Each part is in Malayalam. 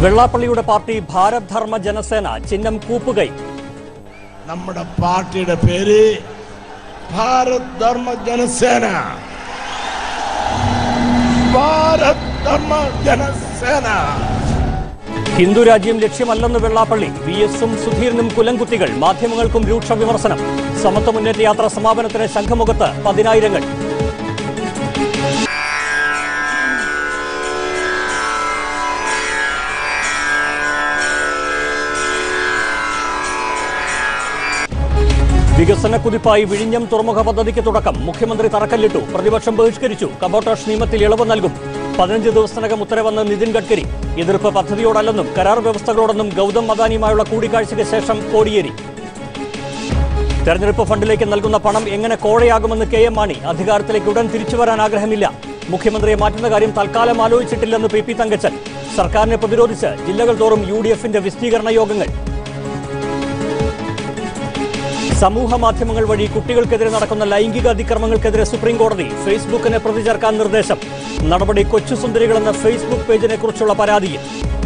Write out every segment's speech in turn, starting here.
വെള്ളാപ്പള്ളിയുടെ പാർട്ടി ഭാരത് ധർമ്മ ജനസേന ചിഹ്നം കൂപ്പുകൈ നമ്മുടെ പാർട്ടിയുടെ പേര് ഭാരത് ധർമ്മ ജനസേന ഭാരത് ധർമ്മ ജനസേന ഹിന്ദു രാജ്യം ലക്ഷ്യമല്ലെന്ന് വെള്ളാപ്പള്ളി വി എസും സുധീരനും കുലംകുത്തികൾ മാധ്യമങ്ങൾക്കും രൂക്ഷ വിമർശനം സമത്വ മുന്നേറ്റ യാത്ര സമാപനത്തിന് ശംഖുമുഖത്ത് പതിനായിരങ്ങൾ വികസന കുതിപ്പായി വിഴിഞ്ഞം തുറമുഖ പദ്ധതിക്ക് തുടക്കം മുഖ്യമന്ത്രി തറക്കല്ലിട്ടു പ്രതിപക്ഷം ബഹിഷ്കരിച്ചു കബോട്ടാഷ് നിയമത്തിൽ ഇളവ് നൽകും പതിനഞ്ച് ദിവസത്തിനകം ഉത്തരവെന്ന് നിതിൻ ഗഡ്കരി എതിർപ്പ് പദ്ധതിയോടല്ലെന്നും കരാർ വ്യവസ്ഥകളോടൊന്നും ഗൗതം അദാനിയുമായുള്ള കൂടിക്കാഴ്ചയ്ക്ക് ശേഷം കോടിയേരി തെരഞ്ഞെടുപ്പ് ഫണ്ടിലേക്ക് നൽകുന്ന പണം എങ്ങനെ കോഴയാകുമെന്ന് കെ എം മാണി അധികാരത്തിലേക്ക് ഉടൻ തിരിച്ചു വരാൻ ആഗ്രഹമില്ല മുഖ്യമന്ത്രിയെ മാറ്റുന്ന കാര്യം തൽക്കാലം ആലോചിച്ചിട്ടില്ലെന്ന് പി പി തങ്കച്ചൻ സർക്കാരിനെ പ്രതിരോധിച്ച് ജില്ലകൾ തോറും യു ഡി എഫിന്റെ വിശദീകരണ യോഗങ്ങൾ സമൂഹ മാധ്യമങ്ങൾ വഴി കുട്ടികൾക്കെതിരെ നടക്കുന്ന ലൈംഗിക അതിക്രമങ്ങൾക്കെതിരെ സുപ്രീം കോടതി ഫേസ്ബുക്കിനെ പ്രതി ചേർക്കാൻ നിർദ്ദേശം നടപടി കൊച്ചു സുന്ദരികളെന്ന ഫേസ്ബുക്ക് പേജിനെ കുറിച്ചുള്ള പരാതിയിൽ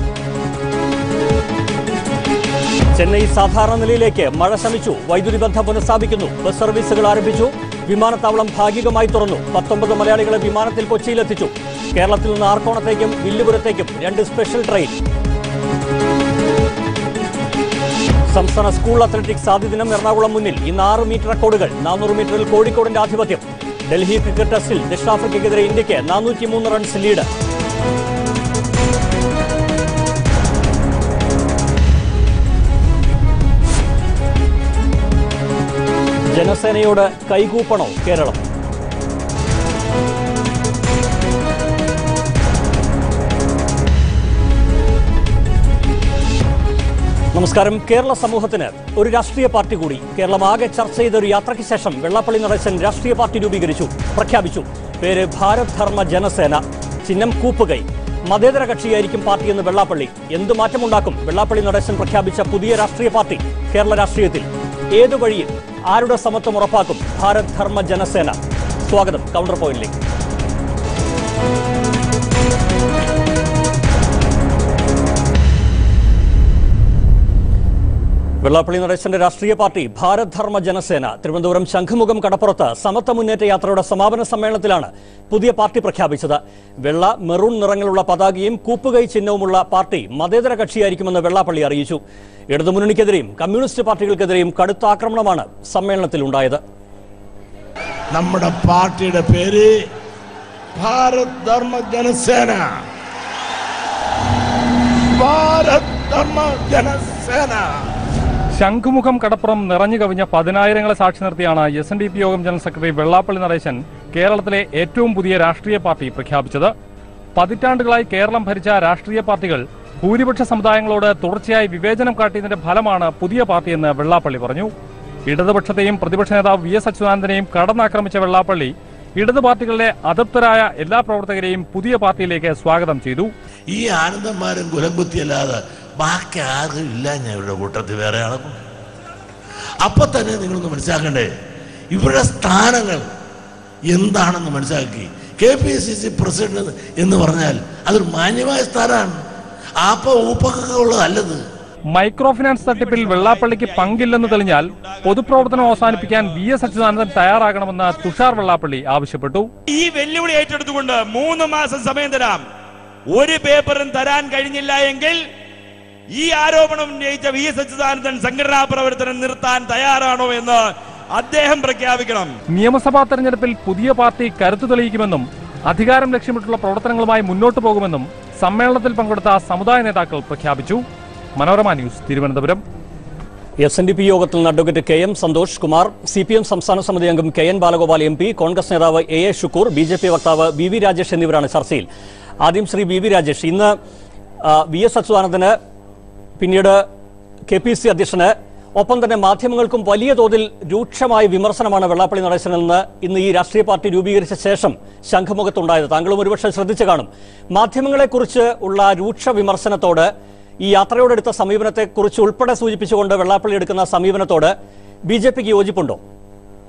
ചെന്നൈ സാധാരണ നിലയിലേക്ക് മഴ ശമിച്ചു വൈദ്യുതി ബന്ധം പുനഃസ്ഥാപിക്കുന്നു ബസ് സർവീസുകൾ ആരംഭിച്ചു വിമാനത്താവളം ഭാഗികമായി തുറന്നു പത്തൊമ്പത് മലയാളികളെ വിമാനത്തിൽ കൊച്ചിയിലെത്തിച്ചു കേരളത്തിൽ നിന്ന് ആർക്കോണത്തേക്കും വില്ലുപുരത്തേക്കും രണ്ട് സ്പെഷ്യൽ ട്രെയിൻ സംസ്ഥാന സ്കൂൾ അത്ലറ്റിക്സ് ആദ്യ ദിനം എറണാകുളം മുന്നിൽ ഇന്ന് ആറ് മീറ്റർ റെക്കോർഡുകൾ നാനൂറ് മീറ്ററിൽ കോഴിക്കോടിന്റെ ആധിപത്യം ഡൽഹി ക്രിക്കറ്റ് ടെസ്റ്റിൽ ദക്ഷിണാഫ്രിക്കയ്ക്കെതിരെ ഇന്ത്യക്ക് നാനൂറ്റി മൂന്ന് റൺസ് ലീഡ് ജനസേനയോട് കൈകൂപ്പണോ കേരളം നമസ്കാരം കേരള സമൂഹത്തിന് ഒരു രാഷ്ട്രീയ പാർട്ടി കൂടി കേരളം ആകെ ചർച്ച ചെയ്ത ഒരു യാത്രയ്ക്ക് ശേഷം വെള്ളാപ്പള്ളി നടേശൻ രാഷ്ട്രീയ പാർട്ടി രൂപീകരിച്ചു പ്രഖ്യാപിച്ചു പേര് ഭാരത് ധർമ്മ ജനസേന ചിഹ്നം കൂപ്പുകൈ മതേതര കക്ഷിയായിരിക്കും പാർട്ടി എന്ന് വെള്ളാപ്പള്ളി എന്ത് മാറ്റമുണ്ടാക്കും വെള്ളാപ്പള്ളി നടേശൻ പ്രഖ്യാപിച്ച പുതിയ രാഷ്ട്രീയ പാർട്ടി കേരള രാഷ്ട്രീയത്തിൽ ഏതു വഴിയിൽ ആരുടെ സമത്വം ഉറപ്പാക്കും ഭാരത് ധർമ്മ ജനസേന സ്വാഗതം കൗണ്ടർ പോയിന്റിലേക്ക് വെള്ളാപ്പള്ളി നടേശന്റെ രാഷ്ട്രീയ പാർട്ടി ഭാരത് ധർമ്മ ജനസേന തിരുവനന്തപുരം ശംഖുമുഖം കടപ്പുറത്ത് സമത്വ മുന്നേറ്റ യാത്രയുടെ സമാപന സമ്മേളനത്തിലാണ് പുതിയ പാർട്ടി പ്രഖ്യാപിച്ചത് വെള്ള മെറൂൺ നിറങ്ങളുള്ള പതാകയും കൂപ്പുകൈ ചിഹ്നവുമുള്ള പാർട്ടി മതേതര കക്ഷിയായിരിക്കുമെന്ന് വെള്ളാപ്പള്ളി അറിയിച്ചു ഇടതുമുന്നണിക്കെതിരെയും കമ്മ്യൂണിസ്റ്റ് പാർട്ടികൾക്കെതിരെയും കടുത്ത ആക്രമണമാണ് സമ്മേളനത്തിൽ ഉണ്ടായത് നമ്മുടെ പാർട്ടിയുടെ പേര് ഭാരത് ധർമ്മ ജനസേന ഭാരത് ധർമ്മ ജനസേന ശംഖുമുഖം കടപ്പുറം നിറഞ്ഞു കവിഞ്ഞ പതിനായിരങ്ങളെ സാക്ഷി നിർത്തിയാണ് എസ് എൻ ഡി പി യോഗം ജനറൽ സെക്രട്ടറി വെള്ളാപ്പള്ളി നടേശൻ കേരളത്തിലെ ഏറ്റവും പുതിയ രാഷ്ട്രീയ പാർട്ടി പ്രഖ്യാപിച്ചത് പതിറ്റാണ്ടുകളായി കേരളം ഭരിച്ച രാഷ്ട്രീയ പാർട്ടികൾ ഭൂരിപക്ഷ സമുദായങ്ങളോട് തുടർച്ചയായി വിവേചനം കാട്ടിയതിന്റെ ഫലമാണ് പുതിയ പാർട്ടിയെന്ന് വെള്ളാപ്പള്ളി പറഞ്ഞു ഇടതുപക്ഷത്തെയും പ്രതിപക്ഷ നേതാവ് വി എസ് അച്യുതാനന്ദനെയും കടന്നാക്രമിച്ച വെള്ളാപ്പള്ളി ഇടതു പാർട്ടികളിലെ അതൃപ്തരായ എല്ലാ പ്രവർത്തകരെയും പുതിയ പാർട്ടിയിലേക്ക് സ്വാഗതം ചെയ്തു ഈ ആനന്ദന്മാരും കുലംകുത്തിയല്ലാതെ ബാക്കി ആർക്കും ഇല്ല ഞാൻ ഇവരുടെ കൂട്ടത്തിൽ വേറെ ആളെ അപ്പൊ തന്നെ നിങ്ങളൊന്ന് മനസ്സിലാക്കണ്ടേ ഇവരുടെ സ്ഥാനങ്ങൾ എന്താണെന്ന് മനസ്സിലാക്കി K P C C president എന്ന് പറഞ്ഞാൽ അതൊരു മാന്യമായ സ്ഥാനമാണ് ആപ്പ ഊപ്പൊക്കെ ഉള്ളതല്ലത് മൈക്രോ ഫിനാൻസ് തട്ടിപ്പിൽ വെള്ളാപ്പള്ളിക്ക് പങ്കില്ലെന്ന് തെളിഞ്ഞാൽ പൊതുപ്രവർത്തനം അവസാനിപ്പിക്കാൻ വി എസ് അച്യുതാനന്ദൻ തയ്യാറാകണമെന്ന് തുഷാർ വെള്ളാപ്പള്ളി ആവശ്യപ്പെട്ടു ഈ വെല്ലുവിളി ഏറ്റെടുത്തുകൊണ്ട് മൂന്ന് മാസം സമയം തരാം ഒരു പേപ്പറും തരാൻ കഴിഞ്ഞില്ല എങ്കിൽ ഈ ആരോപണം ഉന്നയിച്ച വി എസ് അച്യുതാനന്ദൻ സംഘടനാ പ്രവർത്തനം നിർത്താൻ തയ്യാറാണോ എന്ന് അദ്ദേഹം പ്രഖ്യാപിക്കണം നിയമസഭാ തെരഞ്ഞെടുപ്പിൽ പുതിയ പാർട്ടി കരുത്തു തെളിയിക്കുമെന്നും അധികാരം ലക്ഷ്യമിട്ടുള്ള പ്രവർത്തനങ്ങളുമായി മുന്നോട്ടു പോകുമെന്നും സമ്മേളനത്തിൽ പങ്കെടുത്ത സമുദായ നേതാക്കൾ പ്രഖ്യാപിച്ചു Manorama news Thiruvananthapuram S N D P യോഗത്തിൽ നിന്ന് advocate K M Santhosh Kumar C P M സംസ്ഥാന സമിതി അംഗം K N Balagopal M P Congress നേതാവ് A A Shukoor B J P വക്താവ് വി വി രാജേഷ് എന്നിവരാണ് ചർച്ചയിൽ ആദ്യം ശ്രീ വി വി രാജേഷ് ഇന്ന് ആ, വി എസ് അച്യുതാനന്ദന് പിന്നീട് കെ പി സി അധ്യക്ഷന് ഒപ്പം തന്നെ മാധ്യമങ്ങൾക്കും വലിയ തോതിൽ രൂക്ഷമായ വിമർശനമാണ് വെള്ളാപ്പള്ളി നടേശനിൽ നിന്ന് ഇന്ന് ഈ രാഷ്ട്രീയ പാർട്ടി രൂപീകരിച്ച ശേഷം ശംഖുമുഖത്തുണ്ടായത് താങ്കളും ഒരുപക്ഷെ ശ്രദ്ധിച്ചു കാണും മാധ്യമങ്ങളെക്കുറിച്ച് ഉള്ള രൂക്ഷ വിമർശനത്തോട് ഈ യാത്രയോടെടുത്ത സമീപനത്തെക്കുറിച്ച് ഉൾപ്പെടെ സൂചിപ്പിച്ചുകൊണ്ട് വെള്ളാപ്പള്ളി എടുക്കുന്ന സമീപനത്തോട് ബി ജെ പിക്ക് യോജിപ്പുണ്ടോ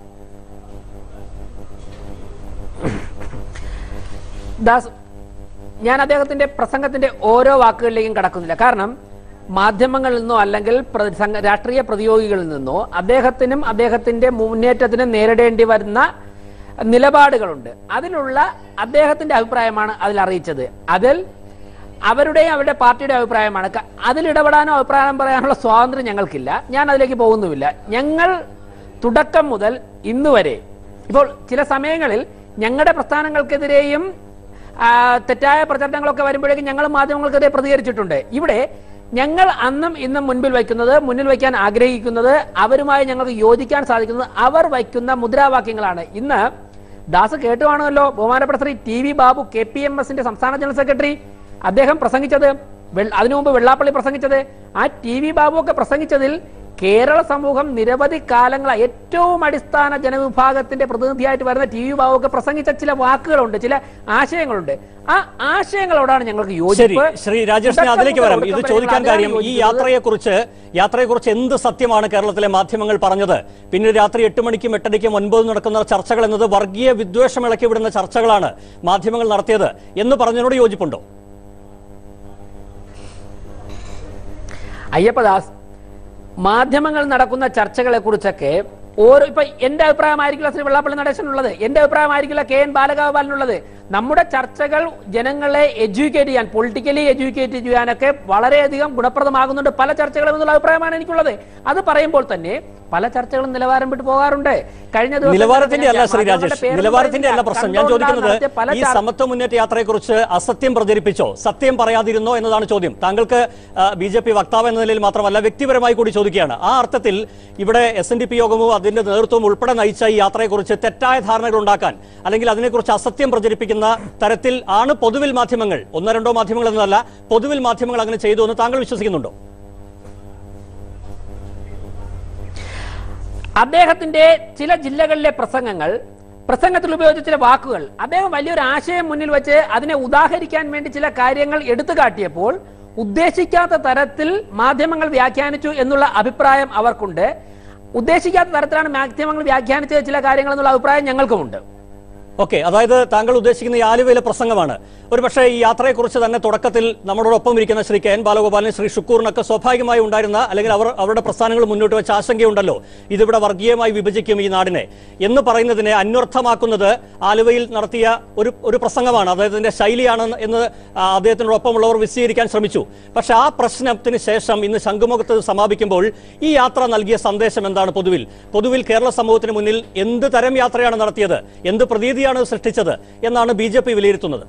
ദാസ് ഞാൻ അദ്ദേഹത്തിന്റെ പ്രസംഗത്തിന്റെ ഓരോ വാക്കുകളിലേക്കും കടക്കുന്നില്ല കാരണം മാധ്യമങ്ങളിൽ നിന്നോ അല്ലെങ്കിൽ പ്ര- സംഘ- രാഷ്ട്രീയ പ്രതിയോഗികളിൽ നിന്നോ അദ്ദേഹത്തിനും അദ്ദേഹത്തിന്റെ മുന്നേറ്റത്തിനും നേരിടേണ്ടി വരുന്ന നിലപാടുകളുണ്ട് അതിലുള്ള അദ്ദേഹത്തിന്റെ അഭിപ്രായമാണ് അതിൽ അറിയിച്ചത് അതിൽ അവരുടെയും അവരുടെ പാർട്ടിയുടെ അഭിപ്രായമാണ് ക- അതിലിടപെടാനോ അഭിപ്രായം പറയാനുള്ള സ്വാതന്ത്ര്യം ഞങ്ങൾക്കില്ല ഞാൻ അതിലേക്ക് പോകുന്നുമില്ല ഞങ്ങൾ തുടക്കം മുതൽ ഇന്ന് വരെ ഇപ്പോൾ ചില സമയങ്ങളിൽ ഞങ്ങളുടെ പ്രസ്ഥാനങ്ങൾക്കെതിരെയും ആ, തെറ്റായ പ്രചരണങ്ങളൊക്കെ വരുമ്പോഴേക്കും ഞങ്ങൾ മാധ്യമങ്ങൾക്കെതിരെ പ്രതികരിച്ചിട്ടുണ്ട് ഇവിടെ ഞങ്ങൾ അന്നും ഇന്നും മുൻപിൽ വയ്ക്കുന്നത് മുന്നിൽ വയ്ക്കാൻ ആഗ്രഹിക്കുന്നത് അവരുമായി ഞങ്ങൾക്ക് യോജിക്കാൻ സാധിക്കുന്നത് അവർ വയ്ക്കുന്ന മുദ്രാവാക്യങ്ങളാണ് ഇന്ന് ദാസ് കേട്ടുവാണല്ലോ ബഹുമാനപ്പെട്ട Shri T V Babu K P M എസിന്റെ സംസ്ഥാന ജനറൽ സെക്രട്ടറി അദ്ദേഹം പ്രസംഗിച്ചത് വെൾ- അതിനു മുമ്പ് വെള്ളാപ്പള്ളി പ്രസംഗിച്ചത് ആ ടി വി ബാബു ഒക്കെ പ്രസംഗിച്ചതിൽ കേരള സമൂഹം നിരവധി കാലങ്ങളായി ഏറ്റവും അടിസ്ഥാന ജനവിഭാഗത്തിന്റെ പ്രതിനിധിയായിട്ട് വരുന്ന ടി വി ബാബു ഒക്കെ പ്രസംഗിച്ച ചില വാക്കുകളുണ്ട് ചില ആശയങ്ങളുണ്ട് ആ ആശയങ്ങളോടാണ് ഞങ്ങൾക്ക് ശരി യോജിപ്പ് ശ്രീ രാജേഷിനെ തുടക്കം അതിലേക്ക് മുതൽ വരാം ഇത് ഒടുക്കം ചോദിക്കാൻ വരെയുള്ള കാര്യം ഈ അതിലാണ് യാത്രയെക്കുറിച്ച് യാത്രയെക്കുറിച്ച് എന്ത് സത്യമാണ് കേരളത്തിലെ മാധ്യമങ്ങൾ പറഞ്ഞത് പിന്നീട് രാത്രി എട്ട് മണിക്കും എട്ടരയ്ക്കും ഒൻപതും നടക്കുന്ന ചർച്ചകൾ എന്നത് വർഗീയ വിദ്വേഷം ഇളക്കി വിടുന്ന ചർച്ചകളാണ് മാധ്യമങ്ങൾ നടത്തിയത് എന്ന് പറഞ്ഞതിനോട് യോജിപ്പുണ്ടോ അയ്യപ്പദാസ് മാധ്യമങ്ങൾ നടക്കുന്ന ചർച്ചകളെ കുറിച്ചൊക്കെ ഓരോ ഇപ്പൊ എന്റെ അഭിപ്രായമായിരിക്കില്ല ശ്രീ വെള്ളാപ്പള്ളി നടേശനുള്ളത് എന്റെ അഭിപ്രായമായിരിക്കില്ല കെ എൻ ബാലഗോപാലിനുള്ളത് നമ്മുടെ ചർച്ചകൾ ജനങ്ങളെ എഡ്യൂക്കേറ്റ് ചെയ്യാൻ പൊളിറ്റിക്കലി എഡ്യൂക്കേറ്റ് ചെയ്യാനൊക്കെ വളരെയധികം ഗുണപ്രദമാകുന്നുണ്ട് പല ചർച്ചകളും എന്നുള്ള അഭിപ്രായമാണ് എനിക്കുള്ളത് അത് പറയുമ്പോൾ തന്നെ പല ചർച്ചകളും നിലവാരം വിട്ടു പോകാറുണ്ട് കഴിഞ്ഞ ദിവസം നിലവാരത്തിന്റെ അല്ല ശ്രീ മാധ്യമങ്ങളുടെ രാജേഷ് പേരൊന്നും നിലവാരത്തിന്റെ അല്ല പ്രശ്നം ഞാൻ കണ്ടുകൊണ്ടാണ് ചോദിക്കുന്നത് നടത്തിയ പല ഈ ചർച്ച- സമത്വ മുന്നേറ്റ യാത്രയെക്കുറിച്ച് അസത്യം പ്രചരിപ്പിച്ചോ സത്യം പറയാതിരുന്നോ എന്നതാണ് ചോദ്യം താങ്കൾക്ക് ബി ജെ പി വക്താവ് എന്ന നിലയിൽ മാത്രമല്ല വ്യക്തിപരമായി കൂടി ചോദിക്കുകയാണ് ആ അർത്ഥത്തിൽ ഇവിടെ എസ് എൻ ഡി പി യോഗമോ അതിന്റെ നേതൃത്വം ഉൾപ്പെടെ നയിച്ച ഈ യാത്രയെക്കുറിച്ച് തെറ്റായ ധാരണകൾ ഉണ്ടാക്കാൻ അല്ലെങ്കിൽ അതിനെക്കുറിച്ച് അസത്യം പ്രചരിപ്പിക്കുന്ന തരത്തിൽ ആണ് പൊതുവിൽ മാധ്യമങ്ങൾ ഒന്നോ രണ്ടോ മാധ്യമങ്ങൾ എന്നതല്ല പൊതുവിൽ മാധ്യമങ്ങൾ അങ്ങനെ ചെയ്തു എന്ന് താങ്കൾ വിശ്വസിക്കുന്നുണ്ടോ അദ്ദേഹത്തിന്റെ ചില ജില്ലകളിലെ പ്രസംഗങ്ങൾ പ്രസംഗത്തിൽ ഉപയോഗിച്ച ചില വാക്കുകൾ അദ്ദേഹം വലിയൊരു ആശയം മുന്നിൽ വെച്ച് അതിനെ ഉദാഹരിക്കാൻ വേണ്ടി ചില കാര്യങ്ങൾ എടുത്തു കാട്ടിയപ്പോൾ ഉദ്ദേശിക്കാത്ത തരത്തിൽ മാധ്യമങ്ങൾ വ്യാഖ്യാനിച്ചു എന്നുള്ള അഭിപ്രായം അവർക്കുണ്ട് ഉദ്ദേശിക്കാത്ത തരത്തിലാണ് മാധ്യമങ്ങൾ വ്യാഖ്യാനിച്ച ചില കാര്യങ്ങൾ എന്നുള്ള അഭിപ്രായം ഞങ്ങൾക്കുമുണ്ട് ഓക്കെ അതായത് താങ്കൾ ഉദ്ദേശിക്കുന്ന ഈ ആലുവയിലെ പ്രസംഗമാണ് ഒരു പക്ഷേ ഈ യാത്രയെക്കുറിച്ച് തന്നെ തുടക്കത്തിൽ നമ്മളോടൊപ്പം ഇരിക്കുന്ന ശ്രീ കെ എൻ ബാലഗോപാലിനും ശ്രീ ഷുക്കൂറിനൊക്കെ സ്വാഭാവികമായി ഉണ്ടായിരുന്ന അല്ലെങ്കിൽ അവർ അവരുടെ പ്രസ്ഥാനങ്ങൾ മുന്നോട്ട് വെച്ച ആശങ്കയുണ്ടല്ലോ ഇതിവിടെ വർഗീയമായി വിഭജിക്കും ഈ നാടിനെ എന്ന് പറയുന്നതിനെ അന്വർത്ഥമാക്കുന്നത് ആലുവയിൽ നടത്തിയ ഒരു ഒരു പ്രസംഗമാണ് അദ്ദേഹത്തിന്റെ ശൈലിയാണ് എന്ന് ആ, അദ്ദേഹത്തിനോടൊപ്പമുള്ളവർ വിശദീകരിക്കാൻ ശ്രമിച്ചു പക്ഷെ ആ പ്രശ്നത്തിന് ശേഷം ഇന്ന് ശംഖുമുഖത്ത് സമാപിക്കുമ്പോൾ ഈ യാത്ര നൽകിയ സന്ദേശം എന്താണ് പൊതുവിൽ പൊതുവിൽ കേരള സമൂഹത്തിന് മുന്നിൽ എന്ത് തരം യാത്രയാണ് നടത്തിയത് എന്ത് പ്രതീതിയാണ് സൃഷ്ടിച്ചത് എന്നാണ് ബി ജെ പി വിലയിരുത്തുന്നത്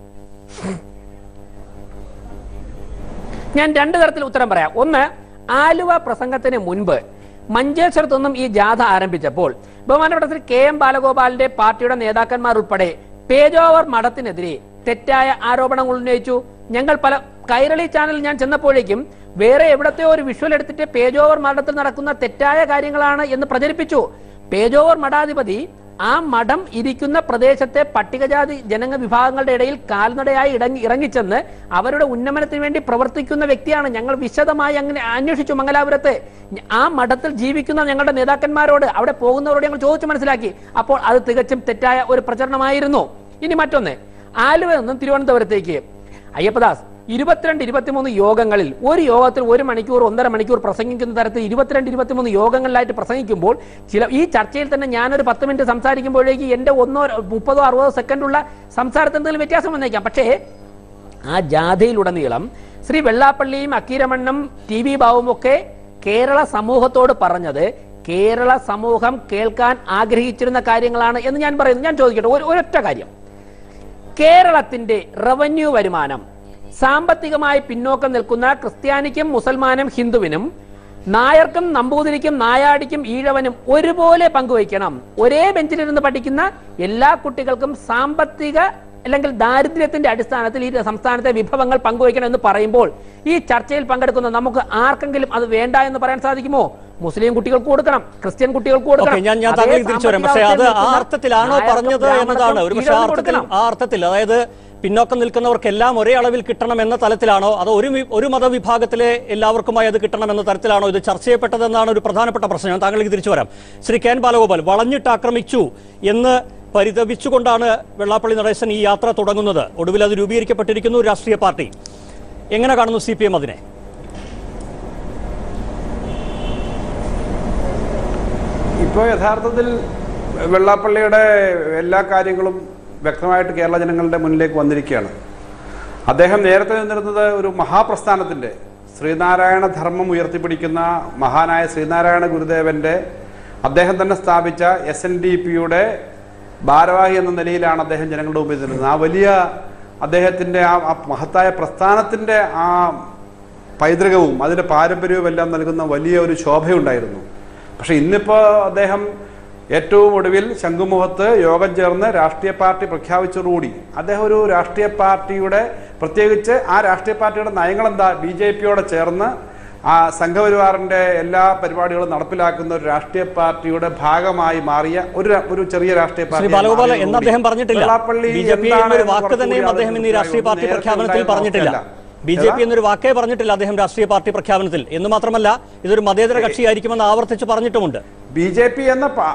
ഞാൻ രണ്ടു തരത്തിൽ ഉത്തരം പറയാം ഒന്ന് ആലുവ പ്രസംഗത്തിന് മുൻപ് മഞ്ചേശ്വരത്തു നിന്നും ഈ ജാഥ ആരംഭിച്ചപ്പോൾ ബഹുമാനപ്പെട്ട ശ്രീ കെ എം ബാലഗോപാലിന്റെ പാർട്ടിയുടെ നേതാക്കന്മാർ ഉൾപ്പെടെ പേജ് ഓവർ മഠത്തിനെതിരെ തെറ്റായ ആരോപണങ്ങൾ ഉന്നയിച്ചു ഞങ്ങൾ പല കൈരളി ചാനൽ ഞാൻ ചെന്നപ്പോഴേക്കും വേറെ എവിടത്തെയോ ഒരു വിഷ്വൽ എടുത്തിട്ട് പേജ് ഓവർ മഠത്തിൽ നടക്കുന്ന തെറ്റായ കാര്യങ്ങളാണ് എന്ന് പ്രചരിപ്പിച്ചു പേജ് ഓവർ മഠാധിപതി ആ മഠം ഇരിക്കുന്ന പ്രദേശത്തെ പട്ടികജാതി ജനങ്ങ വിഭാഗങ്ങളുടെ ഇടയിൽ കാൽനടയായി ഇടങ്ങി ഇറങ്ങിച്ചെന്ന് അവരുടെ ഉന്നമനത്തിന് വേണ്ടി പ്രവർത്തിക്കുന്ന വ്യക്തിയാണ് ഞങ്ങൾ വിശദമായി അങ്ങനെ അന്വേഷിച്ചു മംഗലാപുരത്ത് ഞ- ആ മഠത്തിൽ ജീവിക്കുന്ന ഞങ്ങളുടെ നേതാക്കന്മാരോട് അവിടെ പോകുന്നവരോട് ഞങ്ങൾ ചോദിച്ചു മനസ്സിലാക്കി അപ്പോൾ അത് തികച്ചും തെറ്റായ ഒരു പ്രചരണമായിരുന്നു ഇനി മറ്റൊന്ന് ആലുവ നിന്നും തിരുവനന്തപുരത്തേക്ക് അയ്യപ്പദാസ് ഇരുപത്തിരണ്ട് ഇരുപത്തിമൂന്ന് യോഗങ്ങളിൽ ഒരു യോഗത്തിൽ ഒരു മണിക്കൂർ ഒന്നര മണിക്കൂർ പ്രസംഗിക്കുന്ന തരത്തിൽ ഇരുപത്തിരണ്ട് ഇരുപത്തിമൂന്ന് യോഗങ്ങളിലായിട്ട് പ്രസംഗിക്കുമ്പോൾ ചില ഈ ചർച്ചയിൽ തന്നെ ഞാനൊരു പത്ത് മിനിറ്റ് സംസാരിക്കുമ്പോഴേക്ക് എൻ്റെ ഒന്നോ മുപ്പതോ അറുപതോ സെക്കൻഡുള്ള സംസാരത്തിൽ എന്തെങ്കിലും വ്യത്യാസം വന്നേക്കാം പക്ഷേ ആ ജാഥയിലുടനീളം ശ്രീ വെള്ളാപ്പള്ളിയും അക്കീരമണ്ണും ടി വി ബാബുവും ഒക്കെ കേരള സമൂഹത്തോട് പറഞ്ഞത് കേരള സമൂഹം കേൾക്കാൻ ആഗ്രഹിച്ചിരുന്ന കാര്യങ്ങളാണ് എന്ന് ഞാൻ പറയുന്നു ഞാൻ ചോദിക്കട്ടെ ഒരു ഒരൊറ്റ കാര്യം കേരളത്തിന്റെ റവന്യൂ വരുമാനം സാമ്പത്തികമായി പിന്നോക്കം നിൽക്കുന്ന ക്രിസ്ത്യാനിക്കും മുസൽമാനും ഹിന്ദുവിനും നായർക്കും നമ്പൂതിരിക്കും നായാടിക്കും ഈഴവനും ഒരുപോലെ പങ്കുവയ്ക്കണം ഒരേ ബെഞ്ചിലിരുന്ന് പഠിക്കുന്ന എല്ലാ കുട്ടികൾക്കും സാമ്പത്തിക അല്ലെങ്കിൽ ദാരിദ്ര്യത്തിന്റെ അടിസ്ഥാനത്തിൽ ഈ സംസ്ഥാനത്തെ വിഭവങ്ങൾ പങ്കുവയ്ക്കണം എന്ന് പറയുമ്പോൾ ഈ ചർച്ചയിൽ പങ്കെടുക്കുന്ന നമുക്ക് ആർക്കെങ്കിലും അത് വേണ്ട എന്ന് പറയാൻ സാധിക്കുമോ മുസ്ലിം കുട്ടികൾക്ക് കൊടുക്കണം ക്രിസ്ത്യൻ കുട്ടികൾക്ക് ഓക്കെ കൊടുക്കണം ഞാൻ ഞാൻ അതേ താങ്കളിലേക്ക് തിരിച്ചു വരാം പക്ഷേ അത് സാമ്പത്തിക ആ അവസ്ഥയിൽ അർത്ഥത്തിലാണോ നിൽക്കുന്ന പറഞ്ഞത് നായർക്കും എന്നതാണ് ഒരു പക്ഷേ ആ ഈഴവനും അർത്ഥത്തിൽ കൊടുക്കണം. ആ അർത്ഥത്തിൽ അതായത് പിന്നോക്കം നിൽക്കുന്നവർക്കെല്ലാം ഒരേ അളവിൽ കിട്ടണം എന്ന തലത്തിലാണോ അതോ ഒരു വി- ഒരു മതവിഭാഗത്തിലെ എല്ലാവർക്കുമായി അത് കിട്ടണം എന്ന തരത്തിലാണോ ഇത് ചർച്ച ചെയ്യപ്പെട്ടതെന്നാണ് ഒരു പ്രധാനപ്പെട്ട പ്രശ്നം ഞാൻ താങ്കളിലേക്ക് തിരിച്ചു വരാം ശ്രീ കെ എൻ ബാലഗോപാൽ വളഞ്ഞിട്ട് ആക്രമിച്ചു എന്ന് പരിതപിച്ചുകൊണ്ടാണ് വെള്ളാപ്പള്ളി നടേശൻ ഈ യാത്ര തുടങ്ങുന്നത് ഒടുവിൽ അത് രൂപീകരിക്കപ്പെട്ടിരിക്കുന്നു ഒരു രാഷ്ട്രീയ പാർട്ടി എങ്ങനെ കാണുന്നു സി പി എം അതിനെ ഇപ്പോൾ യഥാർത്ഥത്തിൽ വെള്ളാപ്പള്ളിയുടെ എല്ലാ കാര്യങ്ങളും വ്യക്തമായിട്ട് കേരള ജനങ്ങളുടെ മുന്നിലേക്ക് വന്നിരിക്കുകയാണ് അദ്ദേഹം നേരത്തെ നിന്നിരുന്നത് ഒരു മഹാപ്രസ്ഥാനത്തിൻ്റെ ശ്രീനാരായണ ധർമ്മം ഉയർത്തിപ്പിടിക്കുന്ന മഹാനായ ശ്രീനാരായണ ഗുരുദേവന്റെ അദ്ദേഹം തന്നെ സ്ഥാപിച്ച എസ് എൻ ഡി പിയുടെ ഭാരവാഹി എന്ന നിലയിലാണ് അദ്ദേഹം ജനങ്ങളുടെ മുമ്പിൽ നിന്നിരുന്നത് ആ വലിയ അദ്ദേഹത്തിൻ്റെ ആ ആ മഹത്തായ പ്രസ്ഥാനത്തിൻ്റെ ആ പൈതൃകവും അതിൻ്റെ പാരമ്പര്യവും എല്ലാം നൽകുന്ന വലിയ ഒരു ശോഭയുണ്ടായിരുന്നു പക്ഷെ ഇന്നിപ്പോൾ അദ്ദേഹം ഏറ്റവും ഒടുവിൽ ശംഖുമുഖത്ത് യോഗം ചേർന്ന് രാഷ്ട്രീയ പാർട്ടി പ്രഖ്യാപിച്ചതോടുകൂടി അദ്ദേഹം ഒരു രാഷ്ട്രീയ പാർട്ടിയുടെ പ്രത്യേകിച്ച് ആ രാഷ്ട്രീയ പാർട്ടിയുടെ നയങ്ങൾ എന്താ ബി ജെ പിയോടെ ചേർന്ന് ആ സംഘപരിവാറിന്റെ എല്ലാ പരിപാടികളും നടപ്പിലാക്കുന്ന ഒരു രാഷ്ട്രീയ പാർട്ടിയുടെ ഭാഗമായി മാറിയ ഒരു ര- ഒരു ചെറിയ രാഷ്ട്രീയ ശ്രീ പാർട്ടി ബാലഗോപാൽ എന്ന് അദ്ദേഹം പറഞ്ഞിട്ടില്ല വെള്ളാപ്പള്ളി ബി ജെ പി എന്താണ് എന്നൊരു എന്ന് വാക്ക് കുറച്ചുകൂടി തന്നെയും അദ്ദേഹം ഇന്ന് ഈ ആളുകൾക്ക് രാഷ്ട്രീയ പാർട്ടി നേരത്തെ പ്രഖ്യാപനത്തിൽ ഉണ്ടായിരുന്ന പറഞ്ഞിട്ടില്ല അവസ്ഥയല്ല. ബി ജെ പി ഏതാ? എന്നൊരു വാക്കേ പറഞ്ഞിട്ടില്ല അദ്ദേഹം രാഷ്ട്രീയ പാർട്ടി പ്രഖ്യാപനത്തിൽ എന്ന് മാത്രമല്ല ഇതൊരു മതേതര കക്ഷിയായിരിക്കുമെന്ന് ആവർത്തിച്ച് പറഞ്ഞിട്ടുമുണ്ട് ബി ജെ പി എന്ന പ-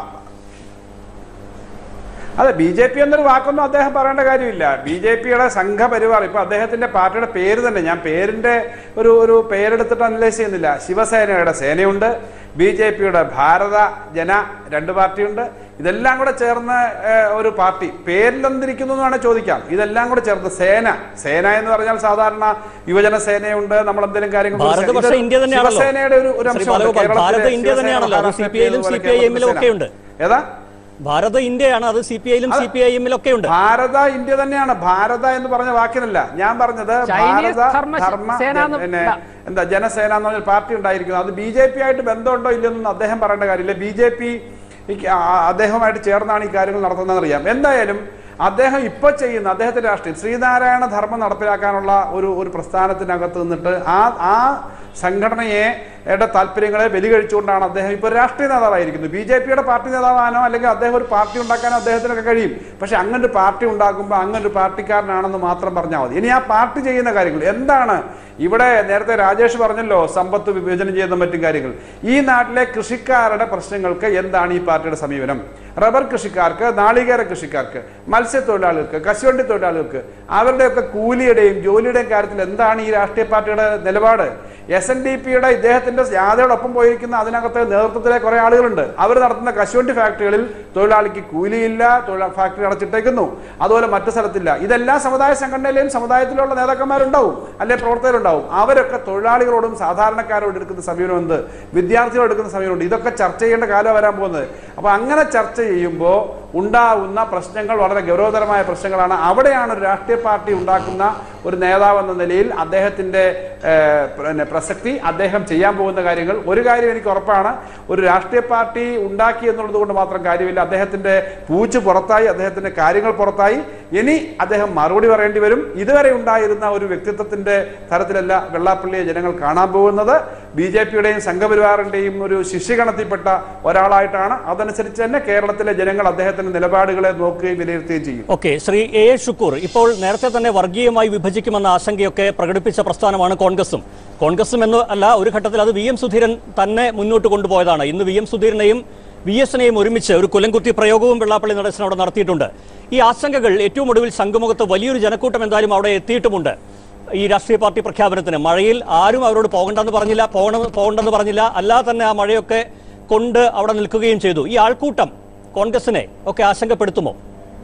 അതെ ബി ജെ പി എന്നൊരു വാക്കൊന്നും അദ്ദേഹം പറയേണ്ട കാര്യമില്ല ബി ജെ പിയുടെ സംഘപരിവാർ ഇപ്പൊ അദ്ദേഹത്തിന്റെ പാർട്ടിയുടെ പേര് തന്നെ ഞാൻ പേരിന്റെ ഒരു ഒരു പേരെടുത്തിട്ട് അനലൈസ് ചെയ്യുന്നില്ല ശിവസേനയുടെ സേനയുണ്ട് ബി ജെ പിയുടെ ഭാരത ജന രണ്ട് പാർട്ടിയുണ്ട് ഇതെല്ലാം കൂടെ ചേർന്ന് ഏഹ്, ഒരു പാർട്ടി പേരിലെന്തിരിക്കുന്നു എന്ന് വേണേൽ ചോദിക്കാം ഇതെല്ലാം കൂടെ ചേർന്ന് സേന സേന എന്ന് പറഞ്ഞാൽ സാധാരണ യുവജന സേനയുണ്ട് നമ്മൾ എന്തെങ്കിലും കാര്യങ്ങൾ ഭാരത് പക്ഷേ ഇന്ത്യ തന്നെയാണല്ലോ ശിവസേനയുടെ ഒരു ഒരു ശ്രീ അംശമുണ്ട്. ബാലഗോപാൽ, കേരളത്തിലെ ഭാരത് ഇന്ത്യ ശിവസേന, തന്നെയാണല്ലോ അത് മഹാരാഷ്ട്ര സി പി ഐയിലും സി അതുപോലെ പി ഐ എമ്മിലും കേരളത്തിലെ ഒക്കെ ഉണ്ട് ഏതാ ഭാരത് ഇന്ത്യയാണ് അത് സി പി ഐയിലും സി പി ഐ എമ്മിലും ഒക്കെ ഉണ്ട് ഭാരത ഇന്ത്യ തന്നെയാണ് ഭാരത എന്ന് പറഞ്ഞ വാക്കിനല്ല ഞാൻ പറഞ്ഞത് ചൈനീസ് ഭാരത ധർമ്മ ധർമ്മ സേന എന്ന് പിന്നെ ഇല്ല. എന്താ ജനസേന എന്ന് പറഞ്ഞ പാർട്ടി ഉണ്ടായിരിക്കുന്നു അത് ബി ജെ പി ആയിട്ട് ബന്ധമുണ്ടോ ഇല്ലെന്നൊന്നും അദ്ദേഹം പറയേണ്ട കാര്യമില്ല ബി ജെ പി അദ്ദേഹവുമായിട്ട് ചേർന്നാണ് ഈ കാര്യങ്ങൾ നടത്തുന്നത് അറിയാം എന്തായാലും അദ്ദേഹം ഇപ്പൊ ചെയ്യുന്ന അദ്ദേഹത്തിന്റെ രാഷ്ട്രീയം ശ്രീനാരായണ ധർമ്മം നടപ്പിലാക്കാനുള്ള ഒരു ഒരു പ്രസ്ഥാനത്തിനകത്ത് നിന്നിട്ട് ആ ആ സംഘടനയെ യുടെ താല്പര്യങ്ങളെ ബലികഴിച്ചുകൊണ്ടാണ് അദ്ദേഹം ഇപ്പോൾ രാഷ്ട്രീയ നേതാവായിരിക്കുന്നത് ബി ജെ പിയുടെ പാർട്ടി നേതാവാനോ അല്ലെങ്കിൽ അദ്ദേഹം ഒരു പാർട്ടി ഉണ്ടാക്കാനോ അദ്ദേഹത്തിനൊക്കെ കഴിയും പക്ഷെ അങ്ങനെ ഒരു പാർട്ടി ഉണ്ടാക്കുമ്പോൾ അങ്ങനെ ഒരു പാർട്ടിക്കാരനാണെന്ന് മാത്രം പറഞ്ഞാൽ മതി ഇനി ആ പാർട്ടി ചെയ്യുന്ന കാര്യങ്ങൾ എന്താണ് ഇവിടെ നേരത്തെ രാജേഷ് പറഞ്ഞല്ലോ സമ്പത്ത് വിഭജനം ചെയ്യുന്ന മറ്റും കാര്യങ്ങൾ ഈ നാട്ടിലെ കൃഷിക്കാരുടെ പ്രശ്നങ്ങൾക്ക് എന്താണ് ഈ പാർട്ടിയുടെ സമീപനം റബ്ബർ കൃഷിക്കാർക്ക് നാളികേര കൃഷിക്കാർക്ക് മത്സ്യത്തൊഴിലാളികൾക്ക് കശുവണ്ടി തൊഴിലാളികൾക്ക് അവരുടെയൊക്കെ കൂലിയുടെയും ജോലിയുടെയും കാര്യത്തിൽ എന്താണ് ഈ രാഷ്ട്രീയ പാർട്ടിയുടെ നിലപാട് എസ് എൻ ഡി പിയുടെ ഇദ്ദേഹത്തിന്റെ യാതയോടൊപ്പം പോയിരിക്കുന്ന അതിനകത്ത് നേതൃത്വത്തിലെ കുറെ ആളുകളുണ്ട് അവർ നടത്തുന്ന കശുവണ്ടി ഫാക്ടറികളിൽ തൊഴിലാളിക്ക് കൂലിയില്ല തൊഴിലാളി ഫാക്ടറി അടച്ചിട്ടേക്കുന്നു അതുപോലെ മറ്റു സ്ഥലത്തില്ല ഇതെല്ലാം സമുദായ സംഘടനയിലെയും സമുദായത്തിലുള്ള നേതാക്കന്മാരുണ്ടാവും അല്ലെ പ്രവർത്തകരുണ്ടാവും അവരൊക്കെ തൊഴിലാളികളോടും സാധാരണക്കാരോടും എടുക്കുന്ന സമീപനം എന്ത് വിദ്യാർത്ഥികളോട് എടുക്കുന്ന സമീപനമുണ്ട് ഇതൊക്കെ ചർച്ച ചെയ്യേണ്ട കാലം വരാൻ പോകുന്നത് അപ്പൊ അങ്ങനെ ചർച്ച ചെയ്യുമ്പോൾ ഉണ്ടാവുന്ന പ്രശ്നങ്ങൾ വളരെ ഗൗരവതരമായ പ്രശ്നങ്ങളാണ് അവിടെയാണ് ഒരു രാഷ്ട്രീയ പാർട്ടി ഉണ്ടാക്കുന്ന ഒരു നേതാവ് എന്ന നിലയിൽ അദ്ദേഹത്തിന്റെ ഏഹ്, പിന്നെ പ്രസക്തി അദ്ദേഹം ചെയ്യാൻ പോകുന്ന കാര്യങ്ങൾ ഒരു കാര്യം എനിക്ക് ഉറപ്പാണ് ഒരു രാഷ്ട്രീയ പാർട്ടി ഉണ്ടാക്കി എന്നുള്ളത് കൊണ്ട് മാത്രം കാര്യമില്ല അദ്ദേഹത്തിന്റെ പൂച്ച് പുറത്തായി അദ്ദേഹത്തിന്റെ കാര്യങ്ങൾ പുറത്തായി ഇനി അദ്ദേഹം മറുപടി പറയേണ്ടി വരും ഇതുവരെ ഉണ്ടായിരുന്ന ഒരു വ്യക്തിത്വത്തിന്റെ തരത്തിലല്ല വെള്ളാപ്പള്ളിയെ ജനങ്ങൾ കാണാൻ പോകുന്നത് ബി ജെ പിയുടെയും സംഘപരിവാറിന്റെയും ഒരു ശിഷ്യഗണത്തിൽപ്പെട്ട ഒരാളായിട്ടാണ് അതനുസരിച്ച് തന്നെ കേരളത്തിലെ ജനങ്ങൾ അദ്ദേഹത്തിന്റെ നിലപാടുകളെ നോക്കുകയും വിലയിരുത്തുകയും ചെയ്യും okay Shri A A Shukoor ഇപ്പോൾ നേരത്തെ തന്നെ വർഗീയമായി വിഭജിക്കുമെന്ന ആശങ്കയൊക്കെ പ്രകടിപ്പിച്ച പ്രസ്ഥാനമാണ് കോൺഗ്രസും കോൺഗ്രസും എന്ന് അല്ല ഒരു ഘട്ടത്തിൽ അത് വി എം സുധീരൻ തന്നെ മുന്നോട്ട് കൊണ്ടുപോയതാണ് ഇന്ന് വി എം സുധീരനെയും വി എസിനെയും ഒരുമിച്ച് ഒരു കുലംകുത്തി പ്രയോഗവും വെള്ളാപ്പള്ളി നടേശൻ അവിടെ നടത്തിയിട്ടുണ്ട് ഈ ആശങ്കകൾ ഏറ്റവും ഒടുവിൽ ശംഖുമുഖത്ത് വലിയൊരു ജനക്കൂട്ടം എന്തായാലും അവിടെ എത്തിയിട്ടുമുണ്ട് ഈ രാഷ്ട്രീയ പാർട്ടി പ്രഖ്യാപനത്തിന് മഴയിൽ ആരും അവരോട് പോകണ്ടെന്ന് പറഞ്ഞില്ല പോകണം പോകണ്ടെന്ന് പറഞ്ഞില്ല അല്ലാതെ തന്നെ ആ മഴയൊക്കെ കൊണ്ട് അവിടെ നിൽക്കുകയും ചെയ്തു ഈ ആൾക്കൂട്ടം കോൺഗ്രസിനെ ഒക്കെ ആശങ്കപ്പെടുത്തുമോ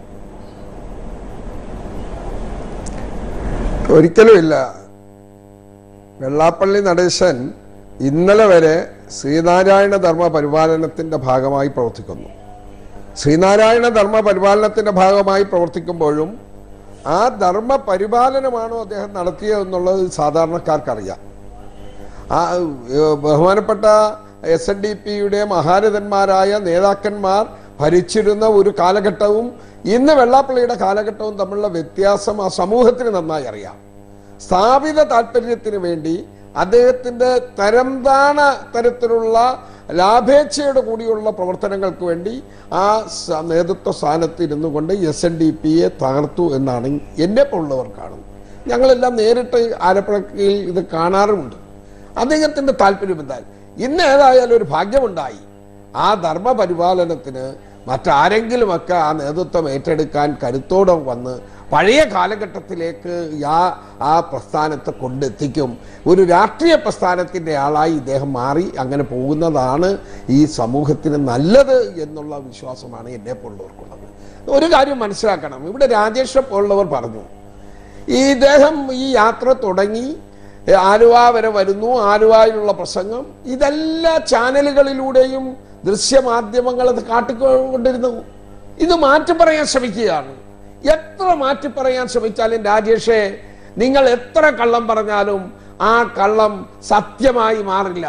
ഒരിക്കലുമില്ല വെള്ളാപ്പള്ളി നടേശൻ ഇന്നലെ വരെ ശ്രീനാരായണ ധർമ്മ പരിപാലനത്തിന്റെ ഭാഗമായി പ്രവർത്തിക്കുന്നു ശ്രീനാരായണ ധർമ്മ പരിപാലനത്തിന്റെ ഭാഗമായി പ്രവർത്തിക്കുമ്പോഴും ആ ധർമ്മ പരിപാലനമാണോ അദ്ദേഹം നടത്തിയതെന്നുള്ളത് സാധാരണക്കാർക്കറിയാം ആ ഏഹ്, ബഹുമാനപ്പെട്ട എസ് എൻ ഡി പിയുടെ മഹാരഥന്മാരായ നേതാക്കന്മാർ ഭരിച്ചിരുന്ന ഒരു കാലഘട്ടവും ഇന്ന് വെള്ളാപ്പള്ളിയുടെ കാലഘട്ടവും തമ്മിലുള്ള വ്യത്യാസം ആ സമൂഹത്തിന് നന്നായി അറിയാം സ്ഥാപിത താല്പര്യത്തിന് വേണ്ടി അദ്ദേഹത്തിന്റെ തരംതാണ തരത്തിലുള്ള ലാഭേച്ഛയോട് കൂടിയുള്ള പ്രവർത്തനങ്ങൾക്ക് വേണ്ടി ആ സ- നേതൃത്വ സ്ഥാനത്ത് ഇരുന്നു കൊണ്ട് എസ് എൻ ഡി പിയെ തകർത്തു എന്നാണ് എന്നെ പോലുള്ളവർ കാണുന്നത് ഞങ്ങളെല്ലാം നേരിട്ട് ആലപ്പുഴയിൽ ഇത് കാണാറുമുണ്ട് അദ്ദേഹത്തിന്റെ താല്പര്യം എന്താ ഇന്ന് ഏതായാലും ഒരു ഭാഗ്യമുണ്ടായി ആ ധർമ്മപരിപാലനത്തിന് മറ്റാരെങ്കിലുമൊക്കെ ആ നേതൃത്വം ഏറ്റെടുക്കാൻ കരുത്തോടെ വന്ന് പഴയ കാലഘട്ടത്തിലേക്ക് ആ ആ പ്രസ്ഥാനത്തെ കൊണ്ടെത്തിക്കും ഒരു രാഷ്ട്രീയ പ്രസ്ഥാനത്തിൻ്റെ ആളായി ഇദ്ദേഹം മാറി അങ്ങനെ പോകുന്നതാണ് ഈ സമൂഹത്തിന് നല്ലത് എന്നുള്ള വിശ്വാസമാണ് എന്നെ പോലുള്ളവർക്കുള്ളത് ഒരു കാര്യം മനസ്സിലാക്കണം ഇവിടെ രാജേഷ് പോലുള്ളവർ പറഞ്ഞു ഈ ഇദ്ദേഹം ഈ യാത്ര തുടങ്ങി ഏ, ആലുവ വരെ വരുന്നു ആലുവയിലുള്ള പ്രസംഗം ഇതെല്ലാ ചാനലുകളിലൂടെയും ദൃശ്യമാധ്യമങ്ങൾ അത് കാട്ടിക്കൊണ്ടിരുന്നു ഇത് മാറ്റി പറയാൻ ശ്രമിക്കുകയാണ് എത്ര മാറ്റി പറയാൻ ശ്രമിച്ചാലും രാജേഷേ നിങ്ങൾ എത്ര കള്ളം പറഞ്ഞാലും ആ കള്ളം സത്യമായി മാറില്ല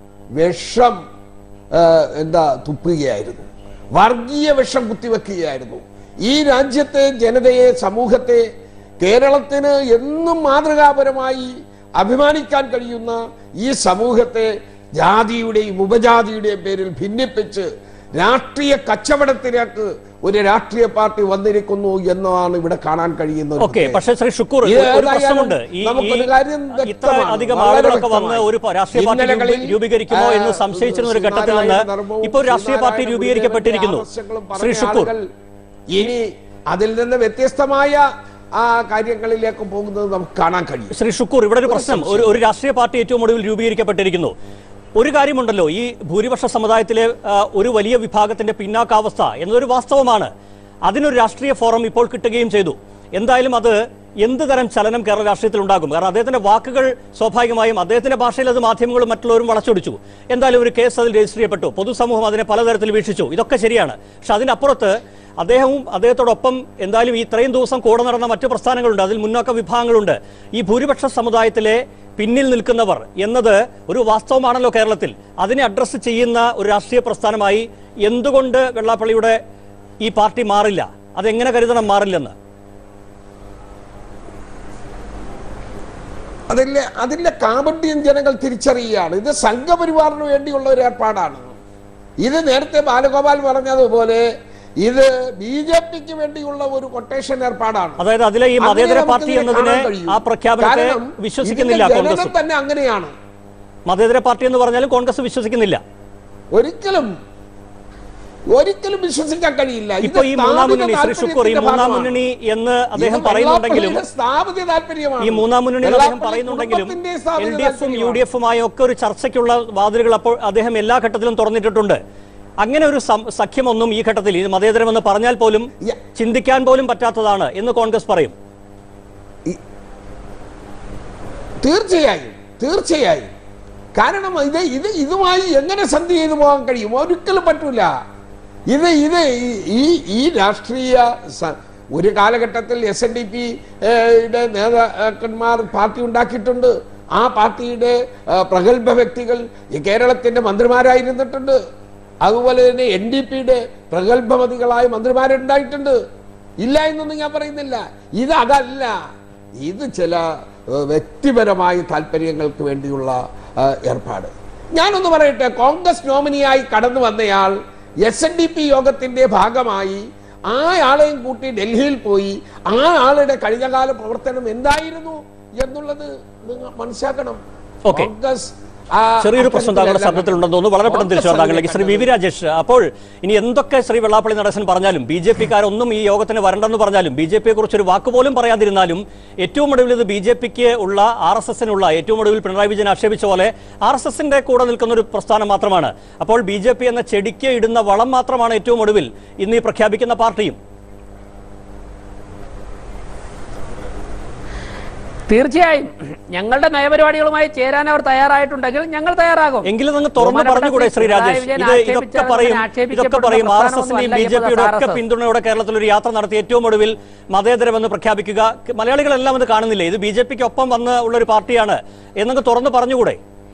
വിഷം ആ, എന്താ തുപ്പുകയായിരുന്നു വർഗീയ വിഷം കുത്തിവെക്കുകയായിരുന്നു ഈ രാജ്യത്തെ ജനതയെ സമൂഹത്തെ കേരളത്തിന് എന്നും മാതൃകാപരമായി അഭിമാനിക്കാൻ കഴിയുന്ന ഈ സമൂഹത്തെ ജാതിയുടെയും ഉപജാതിയുടെയും പേരിൽ ഭിന്നിപ്പിച്ച് രാഷ്ട്രീയ കച്ചവടത്തിലേക്ക് ഒരു രാഷ്ട്രീയ പാർട്ടി വന്നിരിക്കുന്നു എന്നതാണ് ഇവിടെ കാണാൻ കഴിയുന്ന ഒരു ഓക്കെ പ്രത്യേകത. പക്ഷേ ശ്രീ ഷുക്കൂർ ഇത് ഒരു ഏതായാലും പ്രശ്നമുണ്ട് ഈ നമുക്കൊരു ഈ കാര്യം ഇത്ര വ്യക്തമാണ്. അധികം വളരെ ആളുകളൊക്കെ വന്ന് വ്യക്തമാണ്. ഒരു പ- രാഷ്ട്രീയ പാർട്ടി ഇന്നലകളിൽ, രൂപീ- രൂപീകരിക്കുമോ എന്ന് ആ, സംശയിച്ചിരുന്ന ഒരു ഘട്ടത്തിൽ നിന്ന് ശ്രീനാരായണ ധർമ്മവും ഇപ്പോൾ രാഷ്ട്രീയ പാർട്ടി ശ്രീനാരായണ രൂപീകരിക്കപ്പെട്ടിരിക്കുന്നു ആദർശങ്ങളും ശ്രീ പറഞ്ഞ ഷുക്കൂർ ആളുകൾ ഇനി അതിൽ നിന്ന് വ്യത്യസ്തമായ ആ കാര്യങ്ങളിലേക്ക് പോകുന്നത് നമുക്ക് കാണാൻ കഴിയും ശ്രീ ഷുക്കൂർ ഇവിടെ ഒരു പ്രശ്നം ഒരു ഒരു രാഷ്ട്രീയ പാർട്ടി ഏറ്റവും ഒടുവിൽ രൂപീകരിക്കപ്പെട്ടിരിക്കുന്നു ഒരു കാര്യമുണ്ടല്ലോ ഈ ഭൂരിപക്ഷ സമുദായത്തിലെ ആ, ഒരു വലിയ വിഭാഗത്തിന്റെ പിന്നാക്കാവസ്ഥ എന്നതൊരു വാസ്തവമാണ് അതിനൊരു രാഷ്ട്രീയ ഫോറം ഇപ്പോൾ കിട്ടുകയും ചെയ്തു എന്തായാലും അത് എന്ത് തരം ചലനം കേരള രാഷ്ട്രീയത്തിൽ ഉണ്ടാകും കാരണം അദ്ദേഹത്തിന്റെ വാക്കുകൾ സ്വാഭാവികമായും അദ്ദേഹത്തിന്റെ ഭാഷയിൽ അത് മാധ്യമങ്ങളും മറ്റുള്ളവരും വളച്ചൊടിച്ചു എന്തായാലും ഒരു കേസ് അതിൽ രജിസ്റ്റർ ചെയ്യപ്പെട്ടു പൊതുസമൂഹം അതിനെ പലതരത്തിൽ വീക്ഷിച്ചു ഇതൊക്കെ ശരിയാണ് പക്ഷെ അതിനപ്പുറത്ത് അദ്ദേഹവും അദ്ദേഹത്തോടൊപ്പം എന്തായാലും ഈ ഇത്രയും ദിവസം കൂടെ നടന്ന മറ്റു പ്രസ്ഥാനങ്ങളുണ്ട് അതിൽ മുന്നോക്ക വിഭാഗങ്ങളുണ്ട് ഈ ഭൂരിപക്ഷ സമുദായത്തിലെ പിന്നിൽ നിൽക്കുന്നവർ എന്നത് ഒരു വാസ്തവമാണല്ലോ കേരളത്തിൽ അതിനെ അഡ്രസ്സ് ചെയ്യുന്ന ഒരു രാഷ്ട്രീയ പ്രസ്ഥാനമായി എന്തുകൊണ്ട് വെള്ളാപ്പള്ളിയുടെ ഈ പാർട്ടി മാറില്ല അതെങ്ങനെ കരുതണം മാറില്ലെന്ന് അതിലെ അതിലെ കാപട്യം ജനങ്ങൾ തിരിച്ചറിയുകയാണ് ഇത് സംഘപരിവാറിന് വേണ്ടിയുള്ള ഒരു ഏർപ്പാടാണ് ഇത് നേരത്തെ ബാലഗോപാൽ പറഞ്ഞതുപോലെ ഇത് ബി ജെ പിക്ക് വേണ്ടിയുള്ള ഒരു കൊട്ടേഷൻ ഏർപ്പാടാണ് അതായത് അതിലെ ഈ അങ്ങനെ മതേതര നമുക്കിതിനെ പാർട്ടി എന്നതിനെ കാണാൻ കഴിയും. ആ പ്രഖ്യാപനത്തെ കാരണം വിശ്വസിക്കുന്നില്ല ഇതിന്റെ കോൺഗ്രസ് ജനനം തന്നെ അങ്ങനെയാണ് മതേതര പാർട്ടി എന്ന് പറഞ്ഞാലും കോൺഗ്രസ് വിശ്വസിക്കുന്നില്ല ഒരിക്കലും ഒരിക്കലും വിശ്വസിക്കാൻ കഴിയില്ല ഇത് ഇപ്പൊ ഈ മൂന്നാം സ്ഥാപിത മുന്നണി ശ്രീ ഷുക്കൂർ ഈ താല്പര്യത്തിന്റെ മൂന്നാം ഭാഗമാണ്. മുന്നണി എന്ന് അദ്ദേഹം ഇത് പറയുന്നുണ്ടെങ്കിലും വെള്ളാപ്പള്ളിയുടെ സ്ഥാപിത താല്പര്യമാണ് ഈ മൂന്നാം മുന്നണി എന്ന് അദ്ദേഹം വെള്ളാപ്പള്ളി പറയുന്നുണ്ടെങ്കിലും കുടുംബത്തിന്റെ എൽ സ്ഥാപിത ഡി എഫും യു താല്പര്യമാണ്. ഡി എഫുമായും ഒക്കെ ഒരു ചർച്ചയ്ക്കുള്ള വാതിലുകൾ അപ്പോൾ അദ്ദേഹം എല്ലാ ഘട്ടത്തിലും തുറന്നിട്ടിട്ടുണ്ട് അങ്ങനെ ഒരു സം- സഖ്യമൊന്നും ഈ ഘട്ടത്തിൽ ഇത് മതേതരമെന്ന് പറഞ്ഞാൽ പോലും യ- ചിന്തിക്കാൻ പോലും പറ്റാത്തതാണ് എന്ന് കോൺഗ്രസ് പറയും തീർച്ചയായും തീർച്ചയായും കാരണം ഇത് ഇത് ഇതുമായി എങ്ങനെ സന്ധി ചെയ്തു പോകാൻ കഴിയും ഒരിക്കലും പറ്റൂല ഇത് ഇത് ഈ- ഈ ഈ രാഷ്ട്രീയ സ- ഒരു കാലഘട്ടത്തിൽ എസ് എൻ ഡി പി യുടെ നേതാക്കന്മാർ പാർട്ടി ഉണ്ടാക്കിയിട്ടുണ്ട് ആ പാർട്ടിയുടെ ആ, പ്രഗത്ഭ വ്യക്തികൾ ഈ കേരളത്തിന്റെ മന്ത്രിമാരായിരുന്നിട്ടുണ്ട് അതുപോലെ തന്നെ എൻ ഡി പിയുടെ പ്രഗത്ഭമതികളായ മന്ത്രിമാരുണ്ടായിട്ടുണ്ട് ഇല്ല എന്നൊന്നും ഞാൻ പറയുന്നില്ല ഇത് അതല്ല ഇത് ചില ഏഹ്, വ്യക്തിപരമായ താല്പര്യങ്ങൾക്ക് വേണ്ടിയുള്ള ഏഹ്, ഏർപ്പാട് ഞാനൊന്ന് പറയട്ടെ കോൺഗ്രസ് നോമിനിയായി കടന്നു വന്നയാൾ എസ് എൻ ഡി പി യോഗത്തിന്റെ ഭാഗമായി ആ ആളെയും കൂട്ടി ഡൽഹിയിൽ പോയി ആ ആളുടെ കഴിഞ്ഞകാല പ്രവർത്തനം എന്തായിരുന്നു എന്നുള്ളത് നിങ്ങൾ മനസ്സിലാക്കണം ഓക്കേ. കോൺഗ്രസ് ആ ചെറിയൊരു പ്രശ്നം താങ്കളുടെ അത്തരത്തിലല്ല ശബ്ദത്തിലുണ്ടെന്ന് തോന്നുന്നു വളരെ പെട്ടെന്ന് തിരിച്ചു വരാം താങ്കളിലേക്ക് ശ്രീ വി വി രാജേഷ് അപ്പോൾ ഇനി എന്തൊക്കെ ശ്രീ വെള്ളാപ്പള്ളി നടേശൻ പറഞ്ഞാലും ബി ജെ പിക്കാരൊന്നും ഈ യോഗത്തിന് വരണ്ടെന്ന് പറഞ്ഞാലും ബി ജെ പിയെ കുറിച്ച് ഒരു വാക്ക് പോലും പറയാതിരുന്നാലും ഏറ്റവും ഒടുവിൽ ഇത് ബി ജെ പിക്ക് ഉള്ള ആർ എസ് എസിനുള്ള ഏറ്റവും ഒടുവിൽ പിണറായി വിജയൻ ആക്ഷേപിച്ച പോലെ ആർ എസ് എസിന്റെ കൂടെ നിൽക്കുന്ന ഒരു പ്രസ്ഥാനം മാത്രമാണ് അപ്പോൾ ബി ജെ പി എന്ന ചെടിക്ക് ഇടുന്ന വളം മാത്രമാണ് ഏറ്റവും ഒടുവിൽ ഇന്ന് ഈ പ്രഖ്യാപിക്കുന്ന പാർട്ടിയും തീർച്ചയായും ഞങ്ങളുടെ നയപരിപാടികളുമായി ചേരാൻ അവർ തയ്യാറായിട്ടുണ്ടെങ്കിൽ ഞങ്ങൾ തയ്യാറാകും എങ്കിലും അങ്ങ് തുറന്നു ബഹുമാനപ്പെട്ട പറഞ്ഞുകൂടെ ശ്രീ പിണറായി രാജേഷ് വിജയൻ ഇത് ഇതൊക്കെ ആക്ഷേപിച്ച പറയും ആക്ഷേപിക്കപ്പെടുന്ന ഇതൊക്കെ പറയും ആർ എസ് എസിന്റെയും ബി പ്രസ്ഥാനമൊന്നുമല്ല ജെ പിയുടെ ഒക്കെ RSS. പിന്തുണയോടെ കേരളത്തിൽ ഒരു യാത്ര നടത്തി ഏറ്റവും ഒടുവിൽ മതേതരമെന്ന് പ്രഖ്യാപിക്കുക മലയാളികളെല്ലാം അത് കാണുന്നില്ലേ ഇത് ബി ജെ പിക്ക് ഒപ്പം വന്ന് ഉള്ള ഒരു പാർട്ടിയാണ് എന്നൊക്കെ തുറന്നു പറഞ്ഞുകൂടെ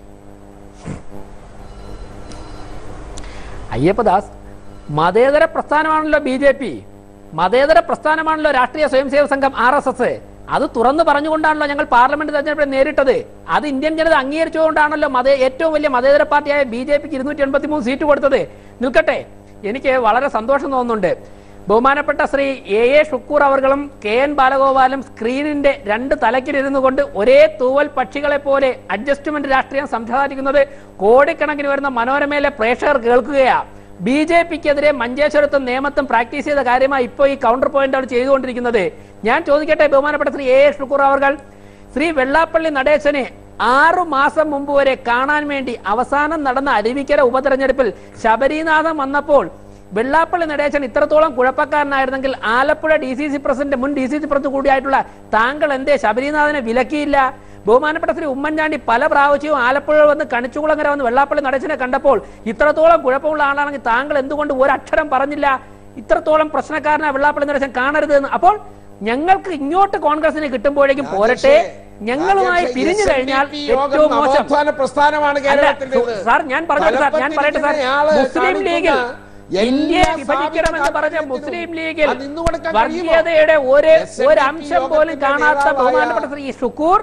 അയ്യപ്പദാസ് മതേതര പ്രസ്ഥാനമാണല്ലോ ബി ജെ പി മതേതര പ്രസ്ഥാനമാണല്ലോ രാഷ്ട്രീയ സ്വയംസേവക സംഘം ആർ എസ് എസ് അത് തുറന്നു പറഞ്ഞുകൊണ്ടാണല്ലോ ഞങ്ങൾ പാർലമെന്റ് തെരഞ്ഞെടുപ്പിൽ നേരിട്ടത് അത് ഇന്ത്യൻ ജനത അംഗീകരിച്ചുകൊണ്ടാണല്ലോ മത ഏറ്റവും വലിയ മതേതര പാർട്ടിയായ ബി ജെ പിക്ക് ഇരുന്നൂറ്റി എൺപത്തി മൂന്ന് സീറ്റ് കൊടുത്തത് നിൽക്കട്ടെ എനിക്ക് വളരെ സന്തോഷം തോന്നുന്നുണ്ട് ബഹുമാനപ്പെട്ട ശ്രീ എ എ ഷുക്കൂർ അവർകളും കെ എൻ ബാലഗോപാലും സ്ക്രീനിന്റെ രണ്ട് തലക്കിലിരുന്നു കൊണ്ട് ഒരേ തൂവൽ പക്ഷികളെ പോലെ അഡ്ജസ്റ്റ്മെന്റ് രാഷ്ട്രീയം സംസാരിക്കുന്നത് കോടിക്കണക്കിന് വരുന്ന മനോരമയിലെ പ്രേക്ഷകർ കേൾക്കുകയാ ബി ജെ പിക്കെതിരെ മഞ്ചേശ്വരത്തും നേമത്തും പ്രാക്ടീസ് ചെയ്ത കാര്യമായി ഇപ്പോൾ ഈ കൗണ്ടർ പോയിന്റ് ആണ് ചെയ്തുകൊണ്ടിരിക്കുന്നത് ഞാൻ ചോദിക്കട്ടെ ബഹുമാനപ്പെട്ട ശ്രീ എ എ ഷുക്കൂർ അവർ ശ്രീ വെള്ളാപ്പള്ളി നടേശനെ ആറു മാസം മുമ്പ് വരെ കാണാൻ വേണ്ടി അവസാനം നടന്ന അരുവിക്കര ഉപതെരഞ്ഞെടുപ്പിൽ ശബരിനാഥൻ വന്നപ്പോൾ വെള്ളാപ്പള്ളി നടേശൻ ഇത്രത്തോളം കുഴപ്പക്കാരനായിരുന്നെങ്കിൽ Alappuzha D C C president മുൻ ഡി സി സി പ്രസിഡന്റ് കൂടിയായിട്ടുള്ള താങ്കൾ എന്തേ ശബരിനാഥനെ വിലക്കിയില്ല ബഹുമാനപ്പെട്ട ശ്രീ ഉമ്മൻചാണ്ടി പല പ്രാവശ്യവും ആലപ്പുഴ വന്ന് കണിച്ചുകുളങ്ങര വന്ന് വെള്ളാപ്പള്ളി നടേശനെ കണ്ടപ്പോൾ ഇത്രത്തോളം കുഴപ്പമുള്ള ആളാണെങ്കിൽ താങ്കൾ എന്തുകൊണ്ട് ഒരക്ഷരം പറഞ്ഞില്ല ഇത്രത്തോളം പ്രശ്നക്കാരനാ വെള്ളാപ്പള്ളി നടേശൻ കാണരുത് എന്ന് അപ്പോൾ ഞങ്ങൾക്ക് ഇങ്ങോട്ട് കോൺഗ്രസിന് കിട്ടുമ്പോഴേക്കും പോരട്ടെ ഞങ്ങളുമായി പിരിഞ്ഞു കഴിഞ്ഞാൽ ഏറ്റവും മോശം നവോത്ഥാന പ്രസ്ഥാനമാണ് അല്ല, കേരളത്തിൻ്റെത്. സാർ ഞാൻ പറഞ്ഞോട്ടെ സാർ ഞാൻ പറയട്ടെ സാർ തലപ്പത്തിരിക്കുന്ന ആള് മുസ്ലിം ലീഗിൽ കാണിക്കുന്ന ഇന്ത്യയെ എല്ലാ വിഭജിക്കണമെന്ന് പറഞ്ഞ സ്ഥാപിത മുസ്ലിം ലീഗിൽ അത് ഇന്ന് കൊടുക്കാൻ കഴിയുമോ? വർഗീയതയുടെ ഒരു SNDP ഒരു അംശം പോലും യോഗത്തിന്റെ കാണാത്ത നേതാവായ- ബഹുമാനപ്പെട്ട Shri Shukoor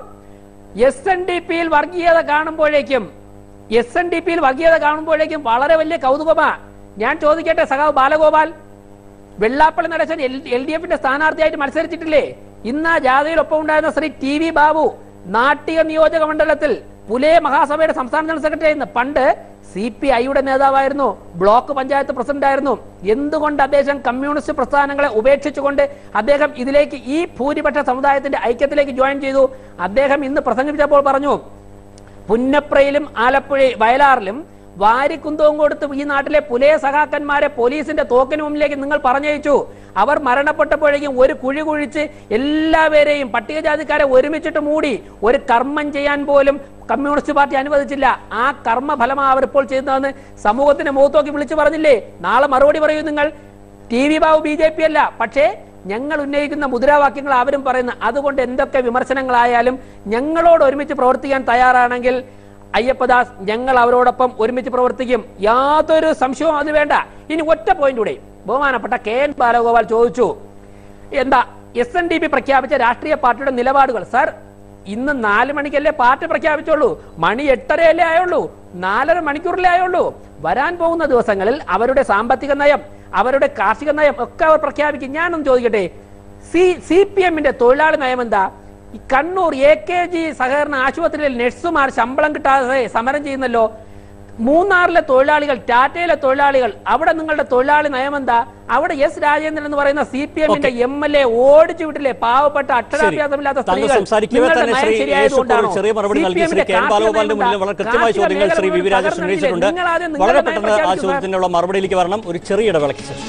S N D പിയിൽ വർഗീയത കാണുമ്പോഴേക്കും എസ് എൻ ഡി പിയിൽ വർഗീയത കാണുമ്പോഴേക്കും വളരെ വലിയ കൗതുകമാ ഞാൻ ചോദിക്കട്ടെ സഖാവ് ബാലഗോപാൽ വെള്ളാപ്പള്ളി നടേശൻ എൽ ഡി എഫിന്റെ സ്ഥാനാർത്ഥിയായിട്ട് മത്സരിച്ചിട്ടില്ലേ ഇന്ന് ആ ജാഥയിൽ ഒപ്പം ഉണ്ടായിരുന്ന ശ്രീ ടി വി ബാബു നാട്ടിക നിയോജക മണ്ഡലത്തിൽ പുലേ മഹാസഭയുടെ സംസ്ഥാന ജനറൽ സെക്രട്ടറി ആയിരുന്നു പണ്ട് സി പി ഐയുടെ നേതാവായിരുന്നു ബ്ലോക്ക് പഞ്ചായത്ത് പ്രസിഡന്റ് ആയിരുന്നു എന്തുകൊണ്ട് അദ്ദേഹം കമ്മ്യൂണിസ്റ്റ് പ്രസ്ഥാനങ്ങളെ ഉപേക്ഷിച്ചുകൊണ്ട് അദ്ദേഹം ഇതിലേക്ക് ഈ ഭൂരിപക്ഷ സമുദായത്തിന്റെ ഐക്യത്തിലേക്ക് ജോയിൻ ചെയ്തു അദ്ദേഹം ഇന്ന് പ്രസംഗിച്ചപ്പോൾ പറഞ്ഞു പുന്നപ്രയിലും ആലപ്പുഴ വയലാറിലും വാരിക്കുന്തവും കൊടുത്ത് ഈ നാട്ടിലെ പുലയ സഖാക്കന്മാരെ പോലീസിന്റെ തോക്കിന് മുമ്പിലേക്ക് നിങ്ങൾ പറഞ്ഞയച്ചു അവർ മരണപ്പെട്ടപ്പോഴേക്കും ഒരു കുഴി കുഴിച്ച് എല്ലാവരെയും പട്ടികജാതിക്കാരെ ഒരുമിച്ചിട്ട് മൂടി ഒരു കർമ്മം ചെയ്യാൻ പോലും കമ്മ്യൂണിസ്റ്റ് പാർട്ടി അനുവദിച്ചില്ല ആ കർമ്മ ഫലമാണ് അവർ ഇപ്പോൾ ചെയ്യുന്നതെന്ന് സമൂഹത്തിന്റെ മുഖത്തോക്കി വിളിച്ചു പറഞ്ഞില്ലേ നാളെ മറുപടി പറയൂ നിങ്ങൾ T V Babu B J P അല്ല പക്ഷേ ഞങ്ങൾ ഉന്നയിക്കുന്ന മുദ്രാവാക്യങ്ങൾ അവരും പറയുന്ന അതുകൊണ്ട് എന്തൊക്കെ വിമർശനങ്ങളായാലും ഞങ്ങളോട് ഒരുമിച്ച് പ്രവർത്തിക്കാൻ തയ്യാറാണെങ്കിൽ അയ്യപ്പദാസ് ഞങ്ങൾ അവരോടൊപ്പം ഒരുമിച്ച് പ്രവർത്തിക്കും യാതൊരു സംശയവും അത് വേണ്ട ഇനി ഒറ്റ പോയിന്റ് കൂടെ ബഹുമാനപ്പെട്ട കെ എൻ ബാലഗോപാൽ ചോദിച്ചു എന്താ എസ് എൻ ഡി പി പ്രഖ്യാപിച്ച രാഷ്ട്രീയ പാർട്ടിയുടെ നിലപാടുകൾ സാർ ഇന്ന് നാല് മണിക്കല്ലേ പാർട്ടി പ്രഖ്യാപിച്ചുള്ളൂ മണി എട്ടരയല്ലേ ആയുള്ളൂ നാലര മണിക്കൂറിലേ ആയുള്ളൂ വരാൻ പോകുന്ന ദിവസങ്ങളിൽ അവരുടെ സാമ്പത്തിക നയം അവരുടെ കാർഷിക നയം ഒക്കെ അവർ പ്രഖ്യാപിക്കും ഞാനൊന്ന് ചോദിക്കട്ടെ സി സി പി എമ്മിന്റെ തൊഴിലാളി നയം എന്താ ഈ കണ്ണൂർ എ കെ ജി സഹകരണ ആശുപത്രിയിൽ നഴ്സുമാർ ശമ്പളം കിട്ടാതെ സമരം ചെയ്യുന്നല്ലോ മൂന്നാറിലെ തൊഴിലാളികൾ ടാറ്റയിലെ തൊഴിലാളികൾ അവിടെ നിങ്ങളുടെ തൊഴിലാളി നയം എന്താ അവിടെ എസ് രാജേന്ദ്രൻ എന്ന് പറയുന്ന സി പി എമ്മിന്റെ എം എൽ എ ഓടിച്ചു വിട്ടില്ലേ പാവപ്പെട്ട അക്ഷരാഭ്യാസമില്ലാത്ത താങ്കൾ സ്ത്രീകൾ സംസാരിക്കവേ നിങ്ങളുടെ തന്നെ നയം ശ്രീ യേശുക്കൂർ ശരിയായതുകൊണ്ടാണോ? ചെറിയ മറുപടി CPM നൽകി ശ്രീ ന്റെ കെ എൻ കാർഷിക ബാലഗോപാലിന്റെ നയം മുന്നിൽ എന്താ? വളരെ കൃത്യമായ കാർഷിക ചോദ്യങ്ങൾ ശ്രീ വി വി രാജേഷ് മേഖല ഉന്നയിച്ചിട്ടുണ്ട് നിങ്ങൾ ആദ്യം നിങ്ങളുടെ വളരെ നയം പെട്ടെന്ന് ആ പ്രഖ്യാപിക്കൂ, സാർ. ചോദ്യത്തിനുള്ള മറുപടിയിലേക്ക് വരണം ഒരു ചെറിയ ഇടവേളയ്ക്ക് ശേഷം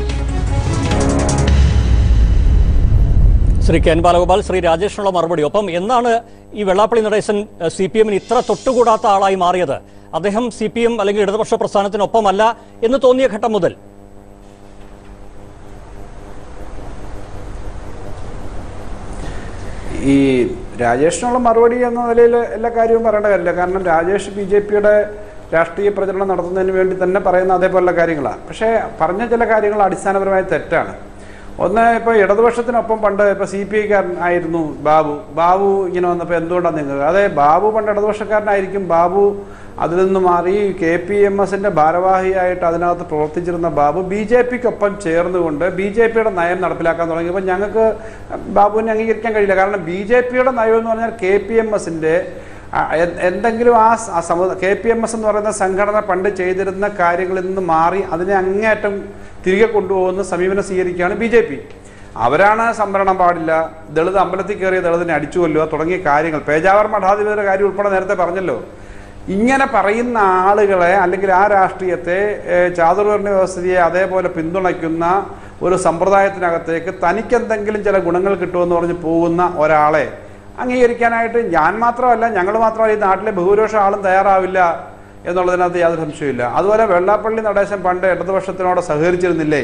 ശ്രീ കെ എൻ ബാലഗോപാൽ ശ്രീ രാജേഷിനുള്ള മറുപടി ഒപ്പം എന്നാണ് ഈ വെള്ളാപ്പള്ളി നടേശൻ സി പി എമ്മിന് ഇത്ര തൊട്ടുകൂടാത്ത ആളായി മാറിയത് അദ്ദേഹം സി പി എം അല്ലെങ്കിൽ ഇടതുപക്ഷ പ്രസ്ഥാനത്തിനൊപ്പമല്ല എന്ന് തോന്നിയ ഘട്ടം മുതൽ ഈ രാജേഷിനുള്ള മറുപടി എന്ന നിലയിൽ എല്ലാ കാര്യവും പറയേണ്ട കാര്യമില്ല കാരണം രാജേഷ് ബി ജെ പിയുടെ രാഷ്ട്രീയ പ്രചരണം നടത്തുന്നതിന് വേണ്ടി തന്നെ പറയുന്ന അതേപോലുള്ള കാര്യങ്ങളാണ് പക്ഷേ പറഞ്ഞ ചില കാര്യങ്ങൾ അടിസ്ഥാനപരമായി തെറ്റാണ് ഒന്ന് ഇപ്പോൾ ഇടതുപക്ഷത്തിനൊപ്പം പണ്ട് ഇപ്പോൾ സി പി ഐക്കാരൻ ആയിരുന്നു ബാബു ബാബു ഇങ്ങനെ വന്നപ്പോൾ എന്തുകൊണ്ടാണ് നിങ്ങൾ അതെ ബാബു പണ്ട് ഇടതുപക്ഷക്കാരനായിരിക്കും ബാബു അതിൽ നിന്ന് മാറി കെ പി എം എസിന്റെ ഭാരവാഹിയായിട്ട് അതിനകത്ത് പ്രവർത്തിച്ചിരുന്ന ബാബു ബി ജെ പിക്കൊപ്പം ചേർന്നുകൊണ്ട് ബി ജെ പിയുടെ നയം നടപ്പിലാക്കാൻ തുടങ്ങിയപ്പോൾ ഞങ്ങൾക്ക് ബാബുവിനെ അംഗീകരിക്കാൻ കഴിയില്ല കാരണം ബി ജെ പിയുടെ നയം എന്ന് പറഞ്ഞാൽ കെ പി എം എസിന്റെ എന്തെങ്കിലും ആ സ- ആ സമു കെ പി എം എസ് എന്ന് പറയുന്ന സംഘടന പണ്ട് ചെയ്തിരുന്ന കാര്യങ്ങളിൽ നിന്ന് മാറി അതിനെ അങ്ങേയറ്റം തിരികെ കൊണ്ടുപോകുന്ന സമീപനം സ്വീകരിക്കുകയാണ് ബി ജെ പി അവരാണ് സംവരണം പാടില്ല ദളിത് അമ്പലത്തിൽ കയറിയ ദളിതിനെ അടിച്ചു കൊല്ലുക തുടങ്ങിയ കാര്യങ്ങൾ പേജാവർ മഠാധിപതിയുടെ കാര്യം ഉൾപ്പെടെ നേരത്തെ പറഞ്ഞല്ലോ ഇങ്ങനെ പറയുന്ന ആളുകളെ അല്ലെങ്കിൽ ആ രാഷ്ട്രീയത്തെ ഏഹ്, ചാതുർവർണ്ണ വ്യവസ്ഥയെ അതേപോലെ പിന്തുണയ്ക്കുന്ന ഒരു സമ്പ്രദായത്തിനകത്തേക്ക് തനിക്കെന്തെങ്കിലും ചില ഗുണങ്ങൾ കിട്ടുമെന്ന് പറഞ്ഞ് പോകുന്ന ഒരാളെ അംഗീകരിക്കാനായിട്ട് ഞാൻ മാത്രമല്ല ഞങ്ങൾ മാത്രമല്ല ഈ നാട്ടിലെ ഭൂരിപക്ഷം ആളും തയ്യാറാവില്ല എന്നുള്ളതിനകത്ത് യാതൊരു സംശയമില്ല അതുപോലെ വെള്ളാപ്പള്ളി നടേശൻ പണ്ട് ഇടതുപക്ഷത്തിനോട് സഹകരിച്ചിരുന്നില്ലേ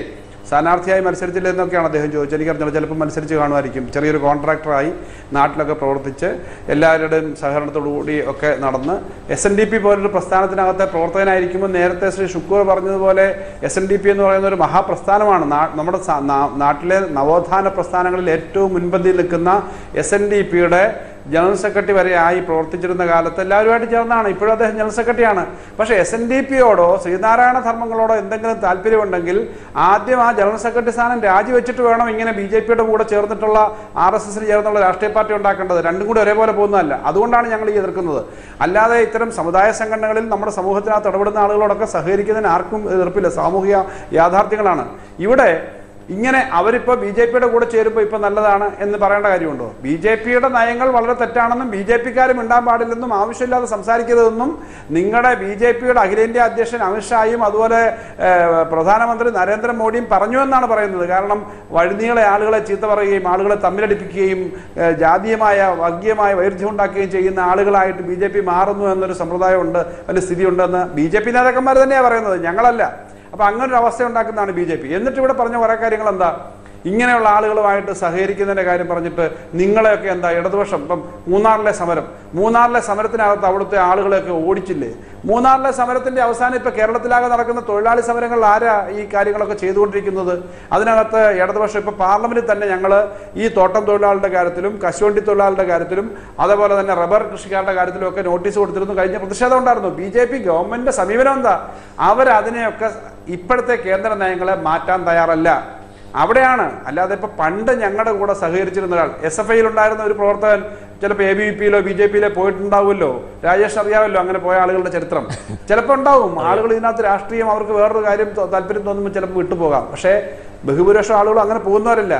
സ്ഥാനാർത്ഥിയായി മത്സരിച്ചില്ല എന്നൊക്കെയാണ് അദ്ദേഹം ചോദിച്ചത് എനിക്കറിഞ്ഞില്ല ചിലപ്പോൾ മത്സരിച്ച് കാണുമായിരിക്കും ചെറിയൊരു കോൺട്രാക്ടറായി നാട്ടിലൊക്കെ പ്രവർത്തിച്ച് എല്ലാവരുടെയും സഹകരണത്തോടുകൂടി ഒക്കെ നടന്ന് എസ് എൻ ഡി പി പോലൊരു പ്രസ്ഥാനത്തിനകത്തെ പ്രവർത്തകനായിരിക്കുമ്പോൾ നേരത്തെ ശ്രീ ഷുക്കൂർ പറഞ്ഞതുപോലെ എസ് എൻ ഡി പി എന്ന് പറയുന്ന ഒരു മഹാപ്രസ്ഥാനമാണ് നാ- നമ്മുടെ സ- നാ- നാട്ടിലെ നവോത്ഥാന പ്രസ്ഥാനങ്ങളിൽ ഏറ്റവും മുൻപന്തിയിൽ നിൽക്കുന്ന എസ് എൻ ഡി പിയുടെ ജനറൽ സെക്രട്ടറി വരെ ആയി പ്രവർത്തിച്ചിരുന്ന കാലത്ത് എല്ലാവരുമായിട്ട് ചേർന്നാണ് ഇപ്പോഴും അദ്ദേഹം ജനറൽ സെക്രട്ടറിയാണ് പക്ഷേ എസ് എൻ ഡി പിയോടോ ശ്രീനാരായണ ധർമ്മങ്ങളോടോ എന്തെങ്കിലും താല്പര്യമുണ്ടെങ്കിൽ ആദ്യം ആ ജനറൽ സെക്രട്ടറി സ്ഥാനം രാജിവെച്ചിട്ട് വേണം ഇങ്ങനെ ബി ജെ പിയുടെ കൂടെ ചേർന്നിട്ടുള്ള ആർ എസ് എസിന് ചേർന്നുള്ള രാഷ്ട്രീയ പാർട്ടി ഉണ്ടാക്കേണ്ടത് രണ്ടും കൂടി ഒരേപോലെ പോകുന്നതല്ല അതുകൊണ്ടാണ് ഞങ്ങൾ ഈ എതിർക്കുന്നത് അല്ലാതെ ഇത്തരം സമുദായ സംഘടനകളിൽ നമ്മുടെ സമൂഹത്തിനകത്ത് ഇടപെടുന്ന ആളുകളോടൊക്കെ സഹകരിക്കുന്നതിന് ആർക്കും എതിർപ്പില്ല സാമൂഹിക യാഥാർത്ഥ്യങ്ങളാണ് ഇവിടെ ഇങ്ങനെ അവരിപ്പോൾ ബി ജെ പിയുടെ കൂടെ ചേരുമ്പോൾ ഇപ്പം നല്ലതാണ് എന്ന് പറയേണ്ട കാര്യമുണ്ടോ ബി ജെ പിയുടെ നയങ്ങൾ വളരെ തെറ്റാണെന്നും ബി ജെ പിക്കാരും മിണ്ടാൻ പാടില്ലെന്നും ആവശ്യമില്ലാതെ സംസാരിക്കരുതെന്നും നിങ്ങളുടെ ബി ജെ പിയുടെ അഖിലേന്ത്യാ അധ്യക്ഷൻ അമിത്ഷായും അതുപോലെ ഏഹ്, പ്രധാനമന്ത്രി നരേന്ദ്രമോദിയും പറഞ്ഞു എന്നാണ് പറയുന്നത് കാരണം വഴുനീളെ ആളുകളെ ചീത്ത പറയുകയും ആളുകളെ തമ്മിലടിപ്പിക്കുകയും ഏഹ്, ജാതീയമായ വർഗീയമായ വൈരുദ്ധ്യം ഉണ്ടാക്കുകയും ചെയ്യുന്ന ആളുകളായിട്ട് ബി ജെ പി മാറുന്നു എന്നൊരു സമ്പ്രദായമുണ്ട് അതിന് സ്ഥിതി ഉണ്ടെന്ന് ബി ജെ പി നേതാക്കന്മാർ തന്നെയാണ് പറയുന്നത് ഞങ്ങളല്ല അപ്പൊ അങ്ങനെ ഒരു അവസ്ഥ ഉണ്ടാക്കുന്നതാണ് ബി ജെ പി എന്നിട്ട് ഇവിടെ പറഞ്ഞ കുറെ കാര്യങ്ങൾ എന്താ ഇങ്ങനെയുള്ള ആളുകളുമായിട്ട് സഹകരിക്കുന്നതിന്റെ കാര്യം പറഞ്ഞിട്ട് നിങ്ങളെയൊക്കെ എന്താ ഇടതുപക്ഷം ഇപ്പം മൂന്നാറിലെ സമരം മൂന്നാറിലെ സമരത്തിനകത്ത് അവിടുത്തെ ആളുകളെയൊക്കെ ഓടിച്ചില്ലേ മൂന്നാറിലെ സമരത്തിന്റെ അവസാനം ഇപ്പൊ കേരളത്തിലാകെ നടക്കുന്ന തൊഴിലാളി സമരങ്ങളിൽ ആരാ ഈ കാര്യങ്ങളൊക്കെ ചെയ്തുകൊണ്ടിരിക്കുന്നത് അതിനകത്ത് ഇടതുപക്ഷം ഇപ്പൊ പാർലമെന്റിൽ തന്നെ ഞങ്ങൾ ഈ തോട്ടം തൊഴിലാളികളുടെ കാര്യത്തിലും കശുവണ്ടി തൊഴിലാളികളുടെ കാര്യത്തിലും അതേപോലെ തന്നെ റബ്ബർ കൃഷിക്കാരുടെ കാര്യത്തിലും ഒക്കെ നോട്ടീസ് കൊടുത്തിരുന്നു കഴിഞ്ഞ പ്രതിഷേധം ഉണ്ടായിരുന്നു ബി ജെ പി ഗവൺമെന്റിന്റെ സമീപനം എന്താ അവരതിനെയൊക്കെ ഇപ്പോഴത്തെ കേന്ദ്ര നയങ്ങളെ മാറ്റാൻ തയ്യാറല്ല അവിടെയാണ് അല്ലാതെ ഇപ്പൊ പണ്ട് ഞങ്ങളുടെ കൂടെ സഹകരിച്ചിരുന്ന ഒരാൾ എസ് എഫ് ഐയിൽ ഉണ്ടായിരുന്ന ഒരു പ്രവർത്തകൻ ചിലപ്പോൾ എ ബി വി പിയിലോ ബി ജെ പിയിലോ പോയിട്ടുണ്ടാവുമല്ലോ രാജേഷ് അറിയാമല്ലോ അങ്ങനെ പോയ ആളുകളുടെ ചരിത്രം ചിലപ്പോൾ ഉണ്ടാവും ആളുകൾ ഇതിനകത്ത് രാഷ്ട്രീയം അവർക്ക് വേറൊരു കാര്യം തോ- താല്പര്യം തോന്നുമ്പോൾ ചിലപ്പോൾ വിട്ടുപോകാം പക്ഷേ ബഹുഭൂരിപക്ഷം ആളുകൾ അങ്ങനെ പോകുന്നവരല്ല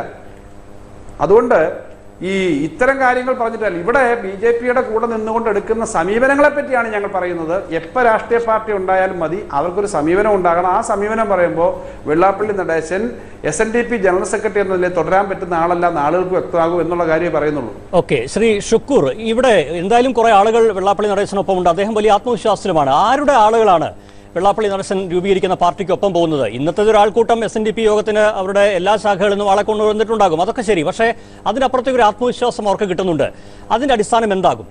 അതുകൊണ്ട് ഈ ഇത്തരം കാര്യങ്ങൾ പറഞ്ഞിട്ടല്ല ഇവിടെ ബി ജെ പിയുടെ കൂടെ നിന്നുകൊണ്ട് എടുക്കുന്ന സമീപനങ്ങളെ പറ്റിയാണ് ഞങ്ങൾ പറയുന്നത് എപ്പോൾ രാഷ്ട്രീയ പാർട്ടി ഉണ്ടായാലും മതി അവർക്കൊരു സമീപനം ഉണ്ടാകണം ആ സമീപനം പറയുമ്പോൾ Vellappally Natesan S N D P general secretary എന്ന നിലയിൽ തുടരാൻ പറ്റുന്ന ആളല്ല എന്ന് ആളുകൾക്ക് വ്യക്തമാകും എന്നുള്ള കാര്യമേ പറയുന്നുള്ളൂ ഓക്കെ ശ്രീ ഷുക്കൂർ ഇവിടെ എന്തായാലും കുറെ ആളുകൾ വെള്ളാപ്പള്ളി നടേശനൊപ്പം ഉണ്ട് അദ്ദേഹം വലിയ ആത്മവിശ്വാസത്തിലുമാണ് ആരുടെ ആളുകളാണ് വെള്ളാപ്പള്ളി നടേശൻ രൂപീകരിക്കുന്ന പാർട്ടിക്കൊപ്പം പോകുന്നത് ഇന്നത്തെ ഒരു ആൾക്കൂട്ടം എസ് എൻ ഡി പി യോഗത്തിന് അവരുടെ എല്ലാ ശാഖകളിൽ നിന്നും ആളെ കൊണ്ടുവന്നിട്ടുണ്ടാകും അതൊക്കെ ശരി പക്ഷേ അതിനപ്പുറത്തേക്ക് ഒരു ആത്മവിശ്വാസം അവർക്ക് കിട്ടുന്നുണ്ട് അതിന്റെ അടിസ്ഥാനം എന്താകും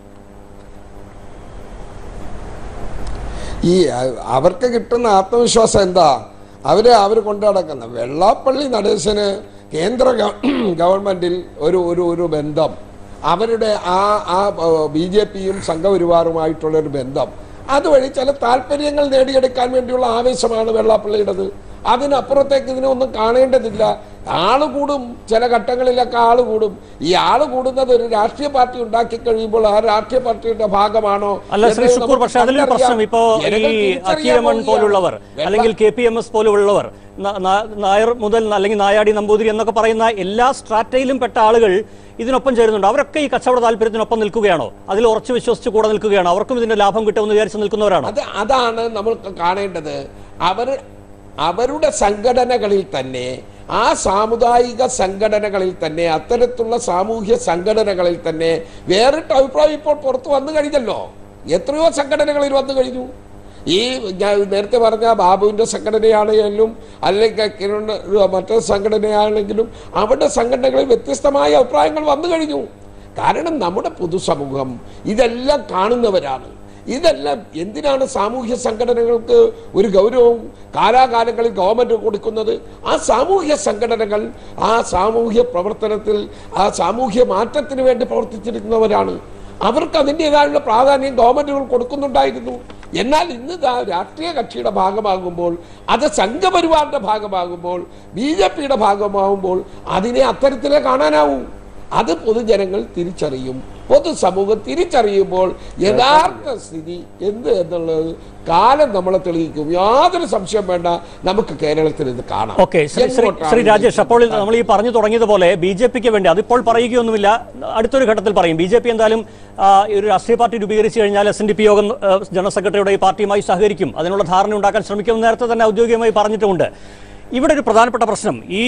ഈ അ- അവർക്ക് കിട്ടുന്ന ആത്മവിശ്വാസം എന്താ അവര് അവർ കൊണ്ടു നടക്കുന്ന വെള്ളാപ്പള്ളി നടേശന് കേന്ദ്ര ഗവ- ഗവൺമെന്റിൽ ഒരു ഒരു ഒരു ബന്ധം അവരുടെ ആ ആ ബി ജെ പിയും സംഘപരിവാറുമായിട്ടുള്ള ഒരു ബന്ധം അതുവഴി ചില താല്പര്യങ്ങൾ നേടിയെടുക്കാൻ വേണ്ടിയുള്ള ആവേശമാണ് വെള്ളാപ്പള്ളിയുടേത് അതിനപ്പുറത്തേക്ക് ഇതിനൊന്നും കാണേണ്ടതില്ല ആള് കൂടും ചില ഘട്ടങ്ങളിലൊക്കെ ആള് കൂടും ഈ ആള് കൂടുന്നത് ഒരു രാഷ്ട്രീയ പാർട്ടി ഉണ്ടാക്കി കഴിയുമ്പോൾ ആ രാഷ്ട്രീയ പാർട്ടിയുടെ ഭാഗമാണോ അല്ല ശ്രീ എന്ന് ഷുക്കൂർ നമുക്ക് പക്ഷെ അതിലൊരു കണ്ടറിയാം. പ്രശ്നം ഇപ്പോ ജനങ്ങൾ ഈ തിരിച്ചറിയാൻ അക്കീരമൺ പോവുകയാണ്. പോലുള്ളവർ വെള്ള- അല്ലെങ്കിൽ കെ പി എം എസ് പോലുള്ളവർ ന- ന- നായർ മുതൽ അല്ലെങ്കിൽ നായാടി നമ്പൂതിരി എന്നൊക്കെ പറയുന്ന എല്ലാ സ്ട്രാറ്റയിലും പെട്ട ആളുകൾ ഇതിനൊപ്പം ചേരുന്നുണ്ട് അവരൊക്കെ ഈ കച്ചവട താല്പര്യത്തിനൊപ്പം നിൽക്കുകയാണോ അതിൽ ഉറച്ചു വിശ്വസിച്ച് കൂടെ നിൽക്കുകയാണോ അവർക്കും ഇതിന്റെ ലാഭം കിട്ടുമെന്ന് വിചാരിച്ച് നിൽക്കുന്നവരാണോ അത് അതാണ് നമ്മൾ കാണേണ്ടത് അവർ അവരുടെ സംഘടനകളിൽ തന്നെ ആ സാമുദായിക സംഘടനകളിൽ തന്നെ അത്തരത്തിലുള്ള സാമൂഹ്യ സംഘടനകളിൽ തന്നെ വേറിട്ട അഭിപ്രായം ഇപ്പോൾ പുറത്തു വന്നു കഴിഞ്ഞല്ലോ എത്രയോ സംഘടനകളിൽ വന്നു കഴിഞ്ഞു ഈ ഞാൻ നേരത്തെ പറഞ്ഞ ബാബുവിൻ്റെ സംഘടനയാണെങ്കിലും അല്ലെങ്കിൽ കിരൺ മറ്റേ സംഘടനയാണെങ്കിലും അവരുടെ സംഘടനകളിൽ വ്യത്യസ്തമായ അഭിപ്രായങ്ങൾ വന്നു കഴിഞ്ഞു കാരണം നമ്മുടെ പൊതുസമൂഹം ഇതെല്ലാം കാണുന്നവരാണ് ഇതെല്ലാം എന്തിനാണ് സാമൂഹ്യ സംഘടനകൾക്ക് ഒരു ഗൗരവം കാലാകാലങ്ങളിൽ ഗവൺമെന്റ് കൊടുക്കുന്നത് ആ സാമൂഹ്യ സംഘടനകൾ ആ സാമൂഹ്യ പ്രവർത്തനത്തിൽ ആ സാമൂഹ്യ മാറ്റത്തിന് വേണ്ടി പ്രവർത്തിച്ചിരിക്കുന്നവരാണ് അവർക്ക് അതിൻ്റെതായുള്ള പ്രാധാന്യം ഗവൺമെന്റുകൾ കൊടുക്കുന്നുണ്ടായിരുന്നു എന്നാൽ ഇന്ന് ദാ രാഷ്ട്രീയ കക്ഷിയുടെ ഭാഗമാകുമ്പോൾ അത് സംഘപരിവാറിന്റെ ഭാഗമാകുമ്പോൾ ബി ജെ പിയുടെ ഭാഗമാകുമ്പോൾ അതിനെ അത്തരത്തിലേ കാണാനാവൂ അത് പൊതുജനങ്ങൾ തിരിച്ചറിയും പൊതുസമൂഹം തിരിച്ചറിയുമ്പോൾ യഥാർത്ഥ സ്ഥിതി എന്ത് എന്നുള്ളത് കാലം നമ്മളെ തെളിയിക്കും യാതൊരു സംശയം വേണ്ട നമുക്ക് കേരളത്തിൽ ഇത് കാണാം ഓക്കെ ശ്രീ ശ്രീ എങ്ങോട്ടാണ് ശ്രീ രാജേഷ് അപ്പോൾ ഇത് നമ്മൾ ഈ പറഞ്ഞു തുടങ്ങിയതുപോലെ ബി ജെ പിക്ക് വേണ്ടി അതിപ്പോൾ പറയുകയൊന്നുമില്ല അടുത്തൊരു ഘട്ടത്തിൽ പറയും ബി ജെ പി എന്തായാലും ആ, ഈ ഒരു രാഷ്ട്രീയ പാർട്ടി രൂപീകരിച്ചു കഴിഞ്ഞാൽ എസ് എൻ ഡി പി യോഗം ആ, ജനറൽ സെക്രട്ടറിയുടെ ഈ പാർട്ടിയുമായി സഹകരിക്കും അതിനുള്ള ധാരണ ഉണ്ടാക്കാൻ ശ്രമിക്കുമെന്ന് നേരത്തെ തന്നെ ഔദ്യോഗികമായി പറഞ്ഞിട്ടുമുണ്ട് ഇവിടെ ഒരു പ്രധാനപ്പെട്ട പ്രശ്നം ഈ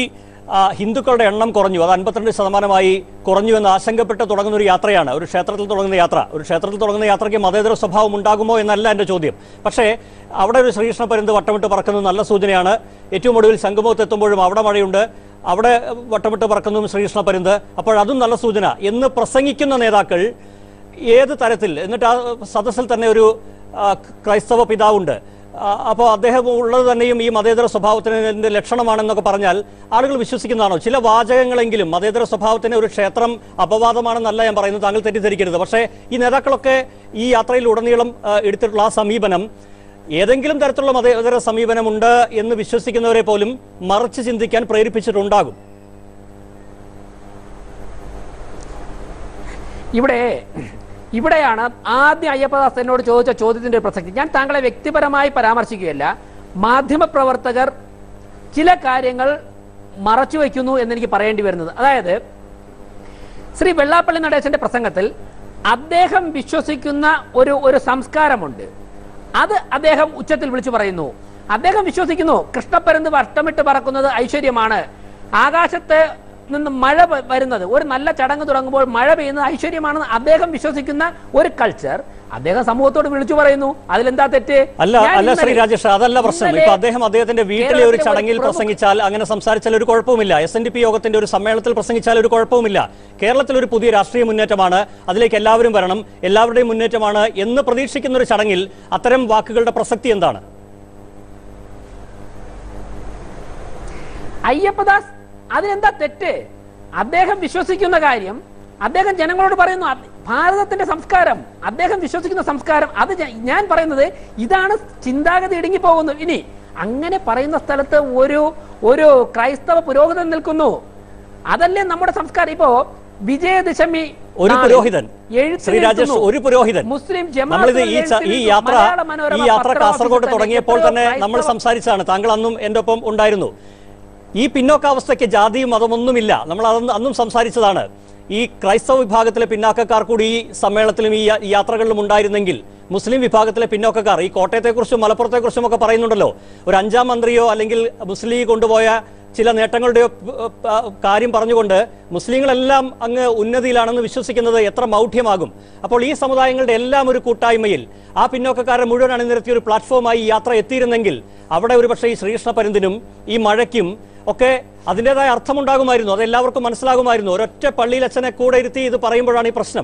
ആ, ഹിന്ദുക്കളുടെ എണ്ണം കുറഞ്ഞു അത് അൻപത്തിരണ്ട് ശതമാനമായി കുറഞ്ഞു എന്ന് ആശങ്കപ്പെട്ട് തുടങ്ങുന്ന ഒരു യാത്രയാണ് ഒരു ക്ഷേത്രത്തിൽ തുടങ്ങുന്ന യാത്ര ഒരു ക്ഷേത്രത്തിൽ തുടങ്ങുന്ന യാത്രയ്ക്ക് മതേതര സ്വഭാവം ഉണ്ടാകുമോ എന്നല്ല എൻ്റെ ചോദ്യം പക്ഷേ അവിടെ ഒരു ശ്രീകൃഷ്ണ പരുന്ത് വട്ടമിട്ട് പറക്കുന്നത് നല്ല സൂചനയാണ് ഏറ്റവും ഒടുവിൽ ശംഖുമുഖത്ത് എത്തുമ്പോഴും അവിടെ മഴയുണ്ട് അവിടെ വട്ടമിട്ട് പറക്കുന്നതും ശ്രീകൃഷ്ണ പരുന്ത് അപ്പോൾ അതും നല്ല സൂചന എന്ന് പ്രസംഗിക്കുന്ന നേതാക്കൾ ഏത് തരത്തിൽ എന്നിട്ട് ആ സദസ്സിൽ തന്നെ ഒരു ആ, ക്രൈസ്തവ പിതാവുണ്ട് അപ്പോൾ അദ്ദേഹം ഉള്ളത് തന്നെയും ഈ മതേതര സ്വഭാവത്തിന്റെ ലക്ഷണമാണെന്നൊക്കെ പറഞ്ഞാൽ ആളുകൾ വിശ്വസിക്കുന്നതാണോ ചില വാചകങ്ങളെങ്കിലും മതേതര സ്വഭാവത്തിന് ഒരു ക്ഷേത്രം അപവാദമാണെന്നല്ല ഞാൻ പറയുന്നത് താങ്കൾ തെറ്റിദ്ധരിക്കരുത് പക്ഷേ ഈ നേതാക്കളൊക്കെ ഈ യാത്രയിൽ ഉടനീളം ആ, എടുത്തിട്ടുള്ള ആ സമീപനം ഏതെങ്കിലും തരത്തിലുള്ള മതേതര സമീപനമുണ്ട് എന്ന് വിശ്വസിക്കുന്നവരെ പോലും മറിച്ച് ചിന്തിക്കാൻ പ്രേരിപ്പിച്ചിട്ടുണ്ടാകും ഇവിടെ ഇവിടെയാണ് ആദ്യം അയ്യപ്പദാസ് എന്നോട് ചോദിച്ച ചോദ്യത്തിന്റെ ഒരു പ്രസക്തി ഞാൻ താങ്കളെ വ്യക്തിപരമായി പരാമർശിക്കുകയല്ല മാധ്യമപ്രവർത്തകർ ചില കാര്യങ്ങൾ മറച്ചു വയ്ക്കുന്നു എന്നെനിക്ക് പറയേണ്ടി വരുന്നത് അതായത് ശ്രീ വെള്ളാപ്പള്ളി നടേശന്റെ പ്രസംഗത്തിൽ അദ്ദേഹം വിശ്വസിക്കുന്ന ഒരു ഒരു സംസ്കാരമുണ്ട് അത് അദ്ദേഹം ഉച്ചത്തിൽ വിളിച്ചു പറയുന്നു അദ്ദേഹം വിശ്വസിക്കുന്നു കൃഷ്ണപ്പരുന്ത് വട്ടമിട്ട് പറക്കുന്നത് ഐശ്വര്യമാണ് ആകാശത്ത് നിന്ന് മഴ വ- വരുന്നത് ഒരു നല്ല ചടങ്ങ് തുടങ്ങുമ്പോൾ മഴ പെയ്യുന്നത് ഐശ്വര്യമാണെന്ന് അദ്ദേഹം വിശ്വസിക്കുന്ന ഒരു കൾച്ചർ അദ്ദേഹം സമൂഹത്തോട് വിളിച്ചു പറയുന്നു അതിലെന്താ തെറ്റ് അല്ല ഞാൻ അല്ല ശ്രീ ഇന്നലെ- രാജേഷ് അതല്ല പ്രശ്നം ഇന്നലെ ഇപ്പൊ അദ്ദേഹം അദ്ദേഹത്തിന്റെ വീട്ടിലെ ഒരു കേരളത്തിലെ ചടങ്ങിൽ പ്രമുഖ- പ്രസംഗിച്ചാൽ അങ്ങനെ സംസാരിച്ചാൽ ഒരു കുഴപ്പവുമില്ല എസ് എൻ ഡി പി യോഗത്തിന്റെ ഒരു സമ്മേളനത്തിൽ പ്രസംഗിച്ചാൽ ഒരു കുഴപ്പവുമില്ല കേരളത്തിൽ ഒരു പുതിയ രാഷ്ട്രീയ മുന്നേറ്റമാണ് അതിലേക്ക് എല്ലാവരും വരണം എല്ലാവരുടെയും മുന്നേറ്റമാണ് എന്ന് പ്രതീക്ഷിക്കുന്ന ഒരു ചടങ്ങിൽ അത്തരം വാക്കുകളുടെ പ്രസക്തി എന്താണ് അയ്യപ്പദാസ് അതിനെന്താ തെറ്റ് അദ്ദേഹം വിശ്വസിക്കുന്ന കാര്യം അദ്ദേഹം ജനങ്ങളോട് പറയുന്നു അത് ഭാരതത്തിന്റെ സംസ്കാരം അദ്ദേഹം വിശ്വസിക്കുന്ന സംസ്കാരം അത് ജ- ഞാൻ പറയുന്നത് ഇതാണ് ചിന്താഗതി ഇടുങ്ങി പോകുന്നു ഇനി അങ്ങനെ പറയുന്ന സ്ഥലത്ത് ഒരു ഒരു ക്രൈസ്തവ പുരോഹിതൻ നിൽക്കുന്നു അതല്ലേ നമ്മുടെ സംസ്കാരം ഇപ്പോ വിജയദശമി ഒരു നാളിൽ പുരോഹിതൻ എഴുത്തിൽ ശ്രീ രാജേഷ് നിൽക്കുന്നു. ഒരു പുരോഹിതൻ മുസ്ലിം നമ്മളിത് ഈ ച- ഈ യാത്ര മലയാള മനോരമ ഈ യാത്ര പത്രം കാസർഗോഡ് ഓഫീസിൽ തുടങ്ങിയപ്പോൾ എത്രയോ തന്നെ നമ്മൾ ക്രൈസ്തവ- സംസാരിച്ചതാണ് താങ്കൾ അന്നും എൻ്റെ ഒപ്പം ഉണ്ടായിരുന്നു ഈ പിന്നോക്കാവസ്ഥയ്ക്ക് ജാതിയും മതമൊന്നുമില്ല നമ്മൾ അതൊന്നും അന്നും സംസാരിച്ചതാണ് ഈ ക്രൈസ്തവ വിഭാഗത്തിലെ പിന്നാക്കക്കാർ കൂടി ഈ സമ്മേളനത്തിലും ഈ യാ- ഈ യാത്രകളിലും ഉണ്ടായിരുന്നെങ്കിൽ മുസ്ലിം വിഭാഗത്തിലെ പിന്നോക്കക്കാർ ഈ കോട്ടയത്തെക്കുറിച്ചും മലപ്പുറത്തെക്കുറിച്ചും ഒക്കെ പറയുന്നുണ്ടല്ലോ ഒരു അഞ്ചാം മന്ത്രിയോ അല്ലെങ്കിൽ മുസ്ലിം ലീഗ് കൊണ്ടുപോയ ചില നേട്ടങ്ങളുടെയോ പ്- പ- കാര്യം പറഞ്ഞുകൊണ്ട് മുസ്ലിങ്ങളെല്ലാം അങ്ങ് ഉന്നതിയിലാണെന്ന് വിശ്വസിക്കുന്നത് എത്ര മൗഢ്യമാകും അപ്പോൾ ഈ സമുദായങ്ങളുടെ എല്ലാം ഒരു കൂട്ടായ്മയിൽ ആ പിന്നോക്കക്കാരെ മുഴുവൻ അണിനിരത്തിയ ഒരു പ്ലാറ്റ്ഫോമായി ഈ യാത്ര എത്തിയിരുന്നെങ്കിൽ അവിടെ ഒരുപക്ഷെ ഈ ശ്രീകൃഷ്ണ പരുന്തിനും ഈ മഴയ്ക്കും ഒക്കെ അതിൻ്റെതായ അർത്ഥമുണ്ടാകുമായിരുന്നു അത് എല്ലാവർക്കും മനസ്സിലാകുമായിരുന്നു ഒരൊറ്റ പള്ളിയിൽ അച്ഛനെ കൂടെ ഇരുത്തി ഇത് പറയുമ്പോഴാണ് ഈ പ്രശ്നം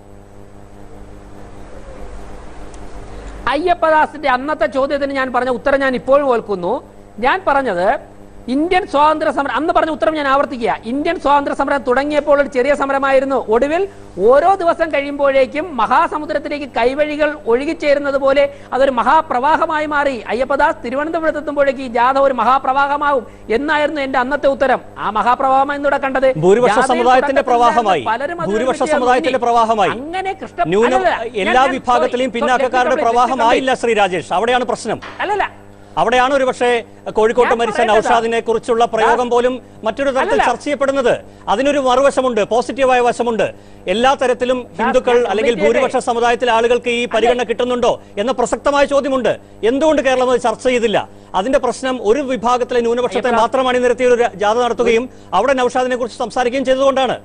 അയ്യപ്പദാസിന്റെ അന്നത്തെ ചോദ്യത്തിന് ഞാൻ പറഞ്ഞ ഉത്തരം ഞാൻ ഇപ്പോഴും ഓൽക്കുന്നു ഞാൻ പറഞ്ഞത് ഇന്ത്യൻ സ്വാതന്ത്ര്യ സമരം അന്ന് പറഞ്ഞ ഉത്തരം ഞാൻ ആവർത്തിക്കുക ഇന്ത്യൻ സ്വാതന്ത്ര്യ സമരം തുടങ്ങിയപ്പോൾ ഒരു ചെറിയ സമരമായിരുന്നു ഒടുവിൽ ഓരോ ദിവസം കഴിയുമ്പോഴേക്കും മഹാസമുദ്രത്തിലേക്ക് കൈവഴികൾ ഒഴുകിച്ചേരുന്നത് പോലെ അതൊരു മഹാപ്രവാഹമായി മാറി അയ്യപ്പദാസ് തിരുവനന്തപുരത്ത് എത്തുമ്പോഴേക്ക് ഈ ജാഥ ഒരു മഹാപ്രവാഹമാവും എന്നായിരുന്നു എന്റെ അന്നത്തെ ഉത്തരം ആ മഹാപ്രവാഹം എന്നിവിടെ കണ്ടത് ഭൂരിപക്ഷ ജാഥയിൽ സമുദായത്തിന്റെ തുടക്കത്തിൽ പ്രവാഹമായി പലരും അതിൽ ഭൂരിപക്ഷ വിജയം സമുദായത്തിന്റെ നേടി. പ്രവാഹമായി അങ്ങനെ കൃഷ്ണ ന്യൂനം അല്ലല്ല, ഞാൻ- എല്ലാ ഞാൻ- വിഭാഗത്തിലെയും sorry, പിന്നാക്കക്കാരുടെ sorry, പ്രവാഹമായില്ല ശ്രീ രാജേഷ് അവിടെയാണ് പ്രശ്നം അല്ലല്ല അവിടെയാണ് ഒരു പക്ഷേ കോഴിക്കോട്ട് ഞാൻ മരിച്ച പറയുന്നത് നൌഷാദിനെ കുറിച്ചുള്ള പ്രയോഗം പോലും മറ്റൊരു തരത്തിൽ അല്ലല്ല. ചർച്ച ചെയ്യപ്പെടുന്നത് അതിനൊരു മറുവശമുണ്ട് പോസിറ്റീവായ വശമുണ്ട് എല്ലാ തരത്തിലും ഹിന്ദുക്കൾ ഞാൻ അല്ലെങ്കിൽ complete ഭൂരിപക്ഷ സമുദായത്തിലെ ആളുകൾക്ക് ഈ പരിഗണന കിട്ടുന്നുണ്ടോ എന്ന പ്രസക്തമായ ചോദ്യമുണ്ട് എന്തുകൊണ്ട് കേരളം അത് ചർച്ച ചെയ്തില്ല അതിന്റെ പ്രശ്നം ഒരു വിഭാഗത്തിലെ ന്യൂനപക്ഷത്തെ അയ്യപ്പ- മാത്രം അണിനിരത്തിയ ഒരു ജാഥ നടത്തുകയും അവിടെ നൌഷാദിനെ കുറിച്ച് സംസാരിക്കുകയും ചെയ്തുകൊണ്ടാണ്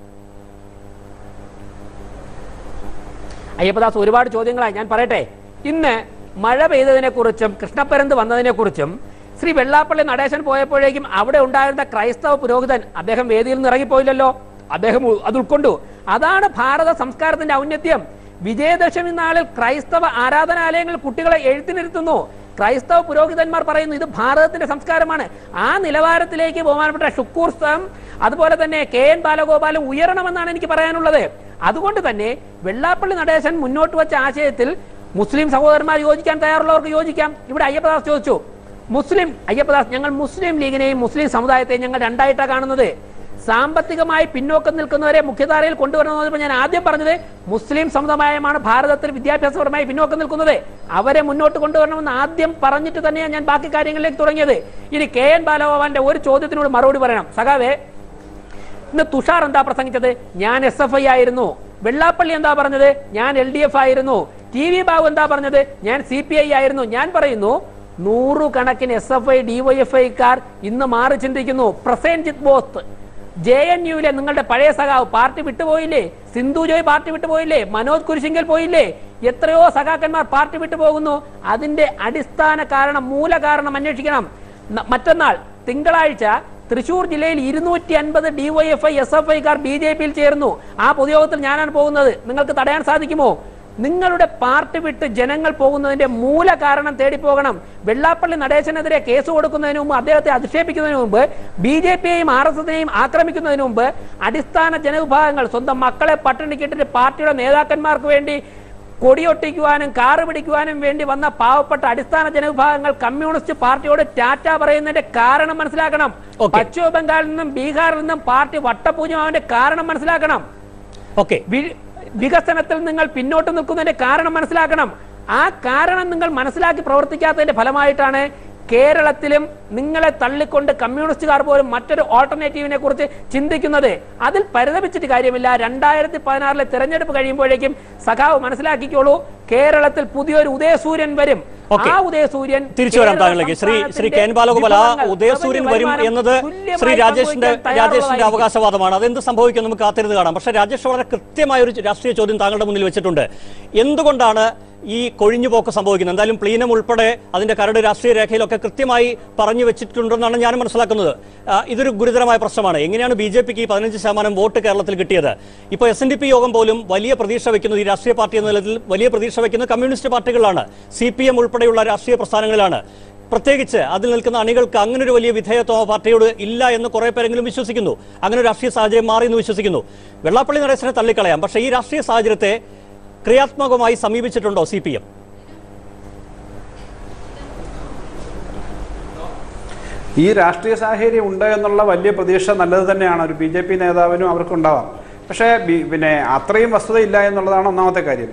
അയ്യപ്പദാസ് ഒരുപാട് ചോദ്യങ്ങളായി ഞാൻ പറയട്ടെ ഇന്ന് മഴ പെയ്തതിനെ കുറിച്ചും കൃഷ്ണപ്പരന്ത് വന്നതിനെ കുറിച്ചും ശ്രീ വെള്ളാപ്പള്ളി നടേശൻ പോയപ്പോഴേക്കും അവിടെ ഉണ്ടായിരുന്ന ക്രൈസ്തവ പുരോഹിതൻ അദ്ദേഹം വേദിയിൽ നിന്ന് ഇറങ്ങിപ്പോയില്ലല്ലോ അദ്ദേഹം ഉ- അത് ഉൾക്കൊണ്ടു അതാണ് ഭാരത സംസ്കാരത്തിന്റെ ഔന്നത്യം വിജയദശമി നാളിൽ ക്രൈസ്തവ ആരാധനാലയങ്ങളിൽ കുട്ടികളെ എഴുത്തിനിരുത്തുന്നു ക്രൈസ്തവ പുരോഹിതന്മാർ പറയുന്നു ഇത് ഭാരതത്തിന്റെ സംസ്കാരമാണ് ആ നിലവാരത്തിലേക്ക് ബഹുമാനപ്പെട്ട ഷുക്കൂർ സാം അതുപോലെ തന്നെ കെ എൻ ബാലഗോപാലും ഉയരണമെന്നാണ് എനിക്ക് പറയാനുള്ളത് അതുകൊണ്ട് തന്നെ വെള്ളാപ്പള്ളി നടേശൻ മുന്നോട്ട് വെച്ച ആശയത്തിൽ മുസ്ലിം സഹോദരന്മാർ യോജിക്കാൻ തയ്യാറുള്ളവർക്ക് യോജിക്കാം ഇവിടെ അയ്യപ്പദാസ് ചോദിച്ചു മുസ്ലിം അയ്യപ്പദാസ് ഞങ്ങൾ മുസ്ലിം ലീഗിനെയും മുസ്ലിം സമുദായത്തെയും ഞങ്ങൾ രണ്ടായിട്ടാണ് കാണുന്നത് സാമ്പത്തികമായി പിന്നോക്കം നിൽക്കുന്നവരെ മുഖ്യധാരയിൽ കൊണ്ടുവരണമെന്ന് ഞാൻ ആദ്യം പറഞ്ഞത് മുസ്ലിം സമുദായമാണ് ഭാരതത്തിൽ വിദ്യാഭ്യാസപരമായി പിന്നോക്കം നിൽക്കുന്നത് അവരെ മുന്നോട്ട് കൊണ്ടുവരണമെന്ന് ആദ്യം പറഞ്ഞിട്ട് തന്നെയാണ് ഞാൻ ബാക്കി കാര്യങ്ങളിലേക്ക് തുടങ്ങിയത് ഇനി കെ എൻ ബാലഗോപാലിന്റെ ഒരു ചോദ്യത്തിനോട് മറുപടി പറയണം സഖാവേ ഇന്ന് തുഷാർ എന്താ പ്രസംഗിച്ചത് ഞാൻ എസ് എഫ് ഐ ആയിരുന്നു വെള്ളാപ്പള്ളി എന്താ പറഞ്ഞത് ഞാൻ എൽ ഡി എഫ് ആയിരുന്നു ടി വി ബാബു എന്താ പറഞ്ഞത് ഞാൻ സി പി ഐ ആയിരുന്നു ഞാൻ പറയുന്നു നൂറുകണക്കിന് എസ് എഫ് ഐ ഡിവൈഎഫ് ഐക്കാർ ഇന്ന് മാറി ചിന്തിക്കുന്നു പ്രസേൻജിത് ബോസ് ജെ എൻ യുവിലെ നിങ്ങളുടെ പഴയ സഖാവ് പാർട്ടി വിട്ടുപോയില്ലേ സിന്ധു ജോയ് പാർട്ടി വിട്ടുപോയില്ലേ മനോജ് കുരിശിങ്കൽ പോയില്ലേ എത്രയോ സഖാക്കന്മാർ പാർട്ടി വിട്ടുപോകുന്നു അതിന്റെ അടിസ്ഥാന കാരണം മൂല കാരണം അന്വേഷിക്കണം ന- മറ്റന്നാൾ തിങ്കളാഴ്ച തൃശൂർ ജില്ലയിൽ ഇരുന്നൂറ്റി അൻപത് ഡിവൈഎഫ്ഐ എസ് എഫ് ഐക്കാർ ബി ജെ പിയിൽ ചേർന്നു ആ പൊതുയോഗത്തിൽ ഞാനാണ് പോകുന്നത് നിങ്ങൾക്ക് തടയാൻ സാധിക്കുമോ നിങ്ങളുടെ പാർട്ടി വിട്ട് ജനങ്ങൾ പോകുന്നതിന്റെ മൂല കാരണം തേടി പോകണം വെള്ളാപ്പള്ളി നടേശനെതിരെ കേസ് കൊടുക്കുന്നതിന് മുമ്പ് അദ്ദേഹത്തെ അധിക്ഷേപിക്കുന്നതിന് മുമ്പ് ബി ജെ പിയെയും ആർ എസ് എസിനെയും ആക്രമിക്കുന്നതിന് മുമ്പ് അടിസ്ഥാന ജനവിഭാഗങ്ങൾ സ്വന്തം മക്കളെ പട്ടിണിക്കിട്ടിട്ട് പാർട്ടിയുടെ നേതാക്കന്മാർക്ക് വേണ്ടി കൊടിയൊട്ടിക്കുവാനും കാറ് പിടിക്കുവാനും വേണ്ടി വന്ന പാവപ്പെട്ട അടിസ്ഥാന ജനവിഭാഗങ്ങൾ കമ്മ്യൂണിസ്റ്റ് പാർട്ടിയോട് ടാറ്റ പറയുന്നതിന്റെ കാരണം മനസ്സിലാക്കണം Okay. പശ്ചിമ ബംഗാളിൽ നിന്നും ബീഹാറിൽ നിന്നും പാർട്ടി വട്ടപൂജ്യമാവന്റെ കാരണം മനസ്സിലാക്കണം ഓക്കെ വി- വികസനത്തിൽ നിങ്ങൾ പിന്നോട്ട് നിൽക്കുന്നതിന്റെ കാരണം മനസ്സിലാക്കണം ആ കാരണം നിങ്ങൾ മനസ്സിലാക്കി പ്രവർത്തിക്കാത്തതിന്റെ ഫലമായിട്ടാണ് കേരളത്തിലും നിങ്ങളെ തള്ളിക്കൊണ്ട് കമ്മ്യൂണിസ്റ്റുകാർ പോലും മറ്റൊരു ഓൾട്ടർനേറ്റീവിനെ കുറിച്ച് ചിന്തിക്കുന്നത് അതിൽ പരിതപിച്ചിട്ട് കാര്യമില്ല രണ്ടായിരത്തി പതിനാറിലെ തെരഞ്ഞെടുപ്പ് കഴിയുമ്പോഴേക്കും സഖാവ് മനസ്സിലാക്കിക്കോളൂ കേരളത്തിൽ പുതിയൊരു ഉദയസൂര്യൻ വരും ഓക്കെ. ആ ഉദയസൂര്യൻ തിരിച്ചു വരാം കേരള താങ്കളിലേക്ക് ശ്രീ ശ്രീ സംസ്ഥാനത്തിന്റെ കെ എൻ ബാലഗോപാൽ ആ വിഭവങ്ങൾ, ഉദയസൂര്യൻ പ്രപഞ്ച വരും വരുമാനം എന്നത് തുല്യമായി ശ്രീ രാജേഷിന്റെ പങ്കുവയ്ക്കാൻ രാജേഷിന്റെ തയ്യാറുള്ളതായിരിക്കും. അവകാശവാദമാണ് അതെന്ത് സംഭവിക്കും നമുക്ക് കാത്തിരുന്ന് കാണാം പക്ഷേ രാജേഷ് വളരെ കൃത്യമായ ഒരു രാഷ്ട്രീയ ചോദ്യം താങ്കളുടെ മുന്നിൽ വെച്ചിട്ടുണ്ട് എന്തുകൊണ്ടാണ് ഈ കൊഴിഞ്ഞുപോക്ക് സംഭവിക്കുന്നത് എന്തായാലും പ്ലീനം ഉൾപ്പെടെ അതിന്റെ കരട് രാഷ്ട്രീയ രേഖയിലൊക്കെ കൃത്യമായി പറഞ്ഞു വെച്ചിട്ടുണ്ടെന്നാണ് ഞാൻ മനസ്സിലാക്കുന്നത് ആ, ഇതൊരു ഗുരുതരമായ പ്രശ്നമാണ് എങ്ങനെയാണ് ബി ജെ പിക്ക് ഈ പതിനഞ്ച് ശതമാനം വോട്ട് കേരളത്തിൽ കിട്ടിയത് ഇപ്പോൾ എസ് എൻ ഡി പി യോഗം പോലും വലിയ പ്രതീക്ഷ വെക്കുന്നത് ഈ രാഷ്ട്രീയ പാർട്ടി എന്ന നിലയിൽ വലിയ പ്രതീക്ഷ വെക്കുന്നത് കമ്മ്യൂണിസ്റ്റ് പാർട്ടികളാണ് സി പി എം ഉൾപ്പെടെയുള്ള രാഷ്ട്രീയ പ്രസ്ഥാനങ്ങളിലാണ് പ്രത്യേകിച്ച് അതിൽ നിൽക്കുന്ന അണികൾക്ക് അങ്ങനെ ഒരു വലിയ വിധേയത്വം ആ പാർട്ടിയോട് ഇല്ല എന്ന് കുറെ പേരെങ്കിലും വിശ്വസിക്കുന്നു അങ്ങനെ ഒരു രാഷ്ട്രീയ സാഹചര്യം മാറി എന്ന് വിശ്വസിക്കുന്നു വെള്ളാപ്പള്ളി നടേശനെ തള്ളിക്കളയാം പക്ഷേ ഈ രാഷ്ട്രീയ സാഹചര്യത്തെ ക്രിയാത്മകമായി സമീപിച്ചിട്ടുണ്ടോ സി പി എം ഈ രാഷ്ട്രീയ സാഹചര്യം ഉണ്ട് എന്നുള്ള വലിയ പ്രതീക്ഷ നല്ലത് തന്നെയാണ് ഒരു ബി ജെ പി നേതാവിനും അവർക്കുണ്ടാവാം പക്ഷേ ബി- പിന്നെ അത്രയും വസ്തുതയില്ല എന്നുള്ളതാണ് ഒന്നാമത്തെ കാര്യം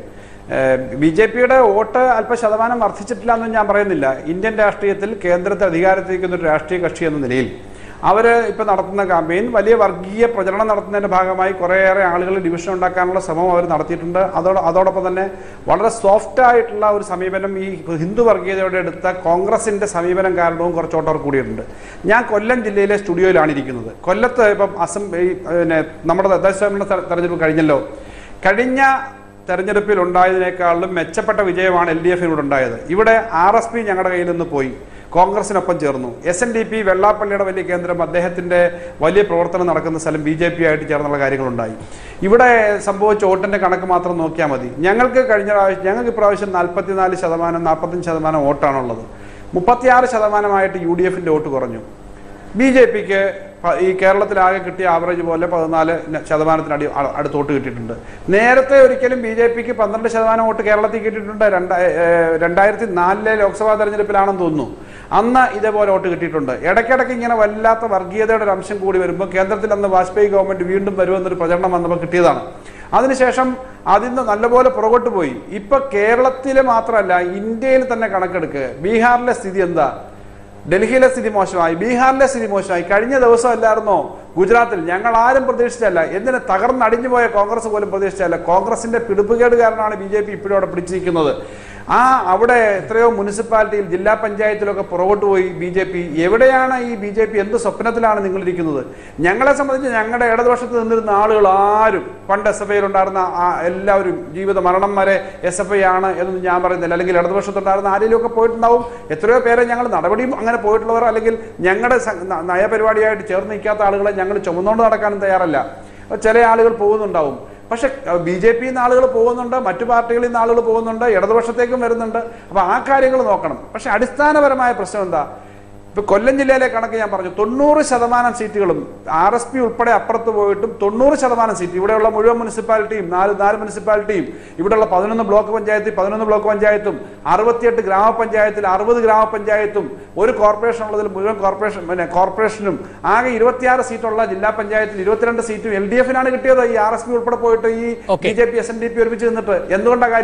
ബി ജെ പിയുടെ വോട്ട് അല്പ ശതമാനം വർദ്ധിച്ചിട്ടില്ല എന്ന് ഞാൻ പറയുന്നില്ല ഇന്ത്യൻ രാഷ്ട്രീയത്തിൽ കേന്ദ്രത്തിൽ അധികാരത്തിരിക്കുന്ന ഒരു രാഷ്ട്രീയ കക്ഷി എന്ന നിലയിൽ അവർ ഇപ്പോൾ നടത്തുന്ന ക്യാമ്പയിൻ വലിയ വർഗീയ പ്രചരണം നടത്തുന്നതിൻ്റെ ഭാഗമായി കുറേയേറെ ആളുകൾ ഡിവിഷൻ ഉണ്ടാക്കാനുള്ള ശ്രമം അവർ നടത്തിയിട്ടുണ്ട് അതോട് അതോടൊപ്പം തന്നെ വളരെ സോഫ്റ്റ് ആയിട്ടുള്ള ഒരു സമീപനം ഈ ഹിന്ദു വർഗീയതയോടെ എടുത്ത കോൺഗ്രസിൻ്റെ സമീപനം കാരണവും കുറച്ചോട്ട് അവർ കൂടിയിട്ടുണ്ട് ഞാൻ കൊല്ലം ജില്ലയിലെ സ്റ്റുഡിയോയിലാണ് ഇരിക്കുന്നത് കൊല്ലത്ത് ഇപ്പം അസം ഈ പിന്നെ നമ്മുടെ തദ്ദേശ സ്വയംഭരണ തെര- തെരഞ്ഞെടുപ്പ് കഴിഞ്ഞല്ലോ കഴിഞ്ഞ തെരഞ്ഞെടുപ്പിൽ ഉണ്ടായതിനേക്കാളും മെച്ചപ്പെട്ട വിജയമാണ് എൽ ഡി എഫിനോട് ഉണ്ടായത് ഇവിടെ ആർ എസ് പി ഞങ്ങളുടെ കയ്യിൽ നിന്ന് പോയി കോൺഗ്രസിനൊപ്പം ചേർന്നു എസ് എൻ ഡി പി വെള്ളാപ്പള്ളിയുടെ വലിയ കേന്ദ്രം അദ്ദേഹത്തിന്റെ വലിയ പ്രവർത്തനം നടക്കുന്ന സ്ഥലം ബി ജെ പി ആയിട്ട് ചേർന്നുള്ള കാര്യങ്ങളുണ്ടായി ഇവിടെ സംഭവിച്ച വോട്ടിന്റെ കണക്ക് മാത്രം നോക്കിയാൽ മതി ഞങ്ങൾക്ക് കഴിഞ്ഞ പ്രാവശ്യം ഞങ്ങൾക്ക് ഇപ്രാവശ്യം നാൽപ്പത്തിനാല് ശതമാനം നാൽപ്പത്തഞ്ച് ശതമാനം വോട്ടാണുള്ളത് മുപ്പത്തിയാറ് ശതമാനമായിട്ട് യു ഡി എഫിന്റെ വോട്ട് കുറഞ്ഞു ബി ജെ പിക്ക് ഈ കേരളത്തിലാകെ കിട്ടിയ ആവറേജ് പോലെ പതിനാല് ന- ശതമാനത്തിന് അടി അ- അടുത്ത് വോട്ട് കിട്ടിയിട്ടുണ്ട് നേരത്തെ ഒരിക്കലും ബി ജെ പിക്ക് പന്ത്രണ്ട് ശതമാനം വോട്ട് കേരളത്തിൽ കിട്ടിയിട്ടുണ്ട് രണ്ട ഏഹ് രണ്ടായിരത്തി നാലിലെ ലോക്സഭാ തെരഞ്ഞെടുപ്പിലാണെന്ന് തോന്നുന്നു അന്ന് ഇതേപോലെ വോട്ട് കിട്ടിയിട്ടുണ്ട് ഇടയ്ക്കിടയ്ക്ക് ഇങ്ങനെ വല്ലാത്ത വർഗീയതയുടെ ഒരു അംശം കൂടി വരുമ്പോൾ കേന്ദ്രത്തിൽ അന്ന് വാജ്പേയി ഗവൺമെന്റ് വീണ്ടും വരുമെന്നൊരു പ്രചരണം വന്നപ്പോൾ കിട്ടിയതാണ് അതിനുശേഷം അതിന്ന് നല്ലപോലെ പുറകോട്ട് പോയി ഇപ്പൊ കേരളത്തിലെ മാത്രമല്ല ഇന്ത്യയിൽ തന്നെ കണക്കെടുക്ക് ബീഹാറിലെ സ്ഥിതി എന്താ ഡൽഹിയിലെ സ്ഥിതി മോശമായി ബീഹാറിലെ സ്ഥിതി മോശമായി കഴിഞ്ഞ ദിവസം അല്ലായിരുന്നോ ഗുജറാത്തിൽ ഞങ്ങൾ ആരും പ്രതീക്ഷിച്ചല്ല എന്തിന് തകർന്നടിഞ്ഞു പോയ കോൺഗ്രസ് പോലും പ്രതീക്ഷിച്ചല്ല കോൺഗ്രസിന്റെ പിടിപ്പുകേട് കാരണമാണ് ബി ജെ പി ഇപ്പോഴും അവിടെ പിടിച്ചിരിക്കുന്നത് ആ അവിടെ എത്രയോ മുനിസിപ്പാലിറ്റിയിൽ ജില്ലാ പഞ്ചായത്തിലൊക്കെ പുറകോട്ട് പോയി ബി ജെ പി എവിടെയാണ് ഈ ബി ജെ പി എന്ത് സ്വപ്നത്തിലാണ് നിങ്ങളിരിക്കുന്നത് ഞങ്ങളെ സംബന്ധിച്ച് ഞങ്ങളുടെ ഇടതുപക്ഷത്ത് നിന്നിരുന്ന ആളുകൾ ആരും പണ്ട് എസ് എഫ് ഐയിലുണ്ടായിരുന്ന ആ എല്ലാവരും ജീവിത മരണം വരെ എസ് എഫ് ഐ ആണ് എന്നൊന്നും ഞാൻ പറയുന്നില്ല അല്ലെങ്കിൽ ഇടതുപക്ഷത്തുണ്ടായിരുന്ന ആരെങ്കിലും ഒക്കെ പോയിട്ടുണ്ടാവും എത്രയോ പേരെ ഞങ്ങൾ നടപടിയും അങ്ങനെ പോയിട്ടുള്ളവർ അല്ലെങ്കിൽ ഞങ്ങളുടെ സ- ന- നയപരിപാടിയായിട്ട് ചേർന്ന് നിൽക്കാത്ത ആളുകളെ ഞങ്ങൾ ചുമന്നുകൊണ്ട് നടക്കാനും തയ്യാറല്ല അപ്പൊ ചില ആളുകൾ പോകുന്നുണ്ടാവും പക്ഷെ ബി ജെ പിയിൽ നിന്ന് ആളുകൾ പോകുന്നുണ്ട് മറ്റു പാർട്ടികളിൽ നിന്ന് ആളുകൾ പോകുന്നുണ്ട് ഇടതുപക്ഷത്തേക്കും വരുന്നുണ്ട് അപ്പൊ ആ കാര്യങ്ങൾ നോക്കണം പക്ഷെ അടിസ്ഥാനപരമായ പ്രശ്നം എന്താ ഇപ്പൊ കൊല്ലം ജില്ലയിലെ കണക്ക് ഞാൻ പറഞ്ഞു തൊണ്ണൂറ് ശതമാനം സീറ്റുകളും ആർ എസ് പി ഉൾപ്പെടെ അപ്പുറത്ത് പോയിട്ടും തൊണ്ണൂറ് ശതമാനം സീറ്റ് ഇവിടെയുള്ള മുഴുവൻ മുനിസിപ്പാലിറ്റിയും നാല് നാല് മുനിസിപ്പാലിറ്റിയും ഇവിടെയുള്ള പതിനൊന്ന് ബ്ലോക്ക് പഞ്ചായത്തിൽ പതിനൊന്ന് ബ്ലോക്ക് പഞ്ചായത്തും അറുപത്തിയെട്ട് ഗ്രാമപഞ്ചായത്തിൽ അറുപത് ഗ്രാമപഞ്ചായത്തും ഒരു കോർപ്പറേഷൻ ഉള്ളതിൽ മുഴുവൻ കോർപ്പറേഷൻ പിന്നെ കോർപ്പറേഷനും ആകെ ഇരുപത്തിയാറ് സീറ്റുള്ള ജില്ലാ പഞ്ചായത്തിൽ ഇരുപത്തിരണ്ട് സീറ്റും എൽ ഡി എഫിനാണ് കിട്ടിയത് ഈ ആർ എസ് പി ഉൾപ്പെടെ പോയിട്ട് ഈ Okay. B J P S N D P ഒരുമിച്ച് നിന്നിട്ട് എന്തുകൊണ്ടാ കാര്യം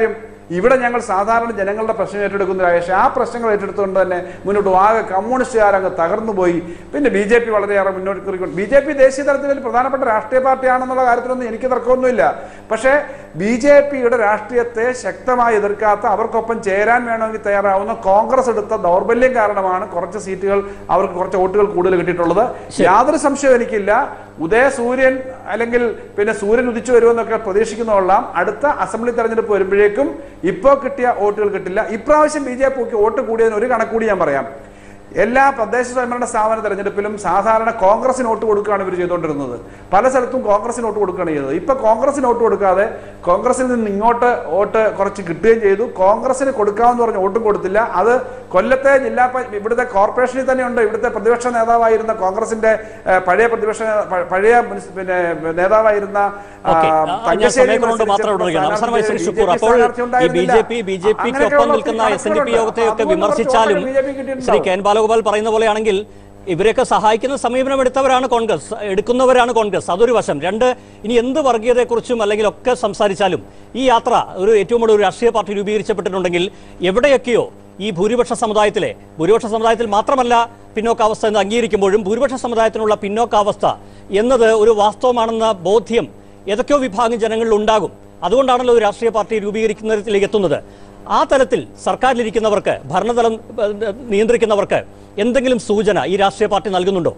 ഇവിടെ ഞങ്ങൾ സാധാരണ ജനങ്ങളുടെ പ്രശ്നം ഏറ്റെടുക്കുന്ന രാജേഷ് ആ പ്രശ്നങ്ങൾ ഏറ്റെടുത്തുകൊണ്ട് തന്നെ മുന്നോട്ട് പോകും. ആകെ കമ്മ്യൂണിസ്റ്റുകാർ അങ്ങ് തകർന്നു പോയി പിന്നെ ബി ജെ പി വളരെയേറെ മുന്നോട്ട് കുറിക്കൊണ്ട് ബി ജെ പി ദേശീയ തലത്തിൽ ഒരു പ്രധാനപ്പെട്ട രാഷ്ട്രീയ പാർട്ടിയാണെന്നുള്ള കാര്യത്തിലൊന്നും എനിക്ക് തർക്കമൊന്നുമില്ല പക്ഷേ ബി ജെ പിയുടെ രാഷ്ട്രീയത്തെ ശക്തമായി എതിർക്കാത്ത അവർക്കൊപ്പം ചേരാൻ വേണമെങ്കിൽ തയ്യാറാവുന്ന കോൺഗ്രസ് എടുത്ത ദൗർബല്യം കാരണമാണ് കുറച്ച് സീറ്റുകൾ അവർക്ക് കുറച്ച് വോട്ടുകൾ കൂടുതൽ കിട്ടിയിട്ടുള്ളത് യാതൊരു സംശയവും എനിക്കില്ല ഉദയ സൂര്യൻ അല്ലെങ്കിൽ പിന്നെ സൂര്യൻ ഉദിച്ചു വരുമെന്നൊക്കെ പ്രതീക്ഷിക്കുന്നതെല്ലാം അടുത്ത അസംബ്ലി തെരഞ്ഞെടുപ്പ് വരുമ്പോഴേക്കും ഇപ്പോൾ കിട്ടിയ വോട്ടുകൾ കിട്ടില്ല ഇപ്രാവശ്യം ബി ജെ പിക്ക് വോട്ട് കൂടിയതിന് ഒരു കണക്കൂടി ഞാൻ പറയാം എല്ലാ തദ്ദേശ സ്വയംഭരണ സ്ഥാപന തെരഞ്ഞെടുപ്പിലും സാധാരണ കോൺഗ്രസിന് വോട്ട് കൊടുക്കുകയാണ് ഇവർ ചെയ്തുകൊണ്ടിരുന്നത് പല സ്ഥലത്തും കോൺഗ്രസിന് വോട്ട് കൊടുക്കുകയാണ് ചെയ്തത് ഇപ്പൊ കോൺഗ്രസിന് വോട്ട് കൊടുക്കാതെ കോൺഗ്രസിൽ നിന്ന് ഇങ്ങോട്ട് വോട്ട് കുറച്ച് കിട്ടുകയും ചെയ്തു കോൺഗ്രസിന് കൊടുക്കാമെന്ന് പറഞ്ഞ വോട്ടും കൊടുത്തില്ല അത് കൊല്ലത്തെ ജില്ലാ പ- ഇവിടുത്തെ കോർപ്പറേഷനിൽ തന്നെയുണ്ട് ഇവിടുത്തെ പ്രതിപക്ഷ നേതാവായിരുന്ന കോൺഗ്രസിന്റെ ഏഹ്, പഴയ പ്രതിപക്ഷ പ- പഴയ മുനിസി- പിന്നെ നേതാവായിരുന്ന ആ, ഓക്കെ. ആ, ഞാൻ തങ്കശ്ശേരി സമയം കൊണ്ട് മാത്രം മത്സരിച്ച ഇടപെടുകയാണ് അവസാനമായി ശ്രീ സ്ഥാനാർത്ഥി ഷുക്കൂർ BJP അപ്പോൾ സ്ഥാനാർത്ഥി ഈ ബി ഉണ്ടായിരുന്നില്ല. ജെ പി ബി ജെ പിക്കൊപ്പം അങ്ങനെയൊക്കെയുള്ള നിൽക്കുന്ന ഒത്തിരി എസ് എൻ ഡി പി കണക്കുകളുണ്ട്. യോഗത്തെയൊക്കെ അതുകൊണ്ട് കുറച്ച് വിമർശിച്ചാലും വോട്ടുകൾ BJP കിട്ടിയിട്ടുണ്ടാവും. ശ്രീ കെ എൻ ബാലഗോപാൽ പറയുന്ന പോലെയാണെങ്കിൽ ഇവരെയൊക്കെ സഹായിക്കുന്ന സമീപനം എടുത്തവരാണ് കോൺഗ്രസ് എടുക്കുന്നവരാണ് കോൺഗ്രസ് അതൊരു വശം രണ്ട് ഇനി എന്ത് വർഗീയതയെക്കുറിച്ചും അല്ലെങ്കിൽ ഒക്കെ സംസാരിച്ചാലും ഈ യാത്ര ഒരു ഏറ്റവും കൂടുതൽ ഒരു രാഷ്ട്രീയ പാർട്ടി രൂപീകരിച്ചപ്പെട്ടിട്ടുണ്ടെങ്കിൽ എവിടെയൊക്കെയോ ഈ ഭൂരിപക്ഷ സമുദായത്തിലെ ഭൂരിപക്ഷ സമുദായത്തിൽ മാത്രമല്ല പിന്നോക്കാവസ്ഥ എന്ന് അംഗീകരിക്കുമ്പോഴും ഭൂരിപക്ഷ സമുദായത്തിനുള്ള പിന്നോക്കാവസ്ഥ എന്നത് ഒരു വാസ്തവമാണെന്ന ബോധ്യം ഏതൊക്കെയോ വിഭാഗം ജനങ്ങളിൽ ഉണ്ടാകും അതുകൊണ്ടാണല്ലോ ഒരു രാഷ്ട്രീയ പാർട്ടി രൂപീകരിക്കുന്നതിലേക്ക് എത്തുന്നത് ആ തലത്തിൽ സർക്കാരിലിരിക്കുന്നവർക്ക് ഭരണതലം ഏഹ്, നിയന്ത്രിക്കുന്നവർക്ക് എന്തെങ്കിലും സൂചന ഈ രാഷ്ട്രീയ പാർട്ടി നൽകുന്നുണ്ടോ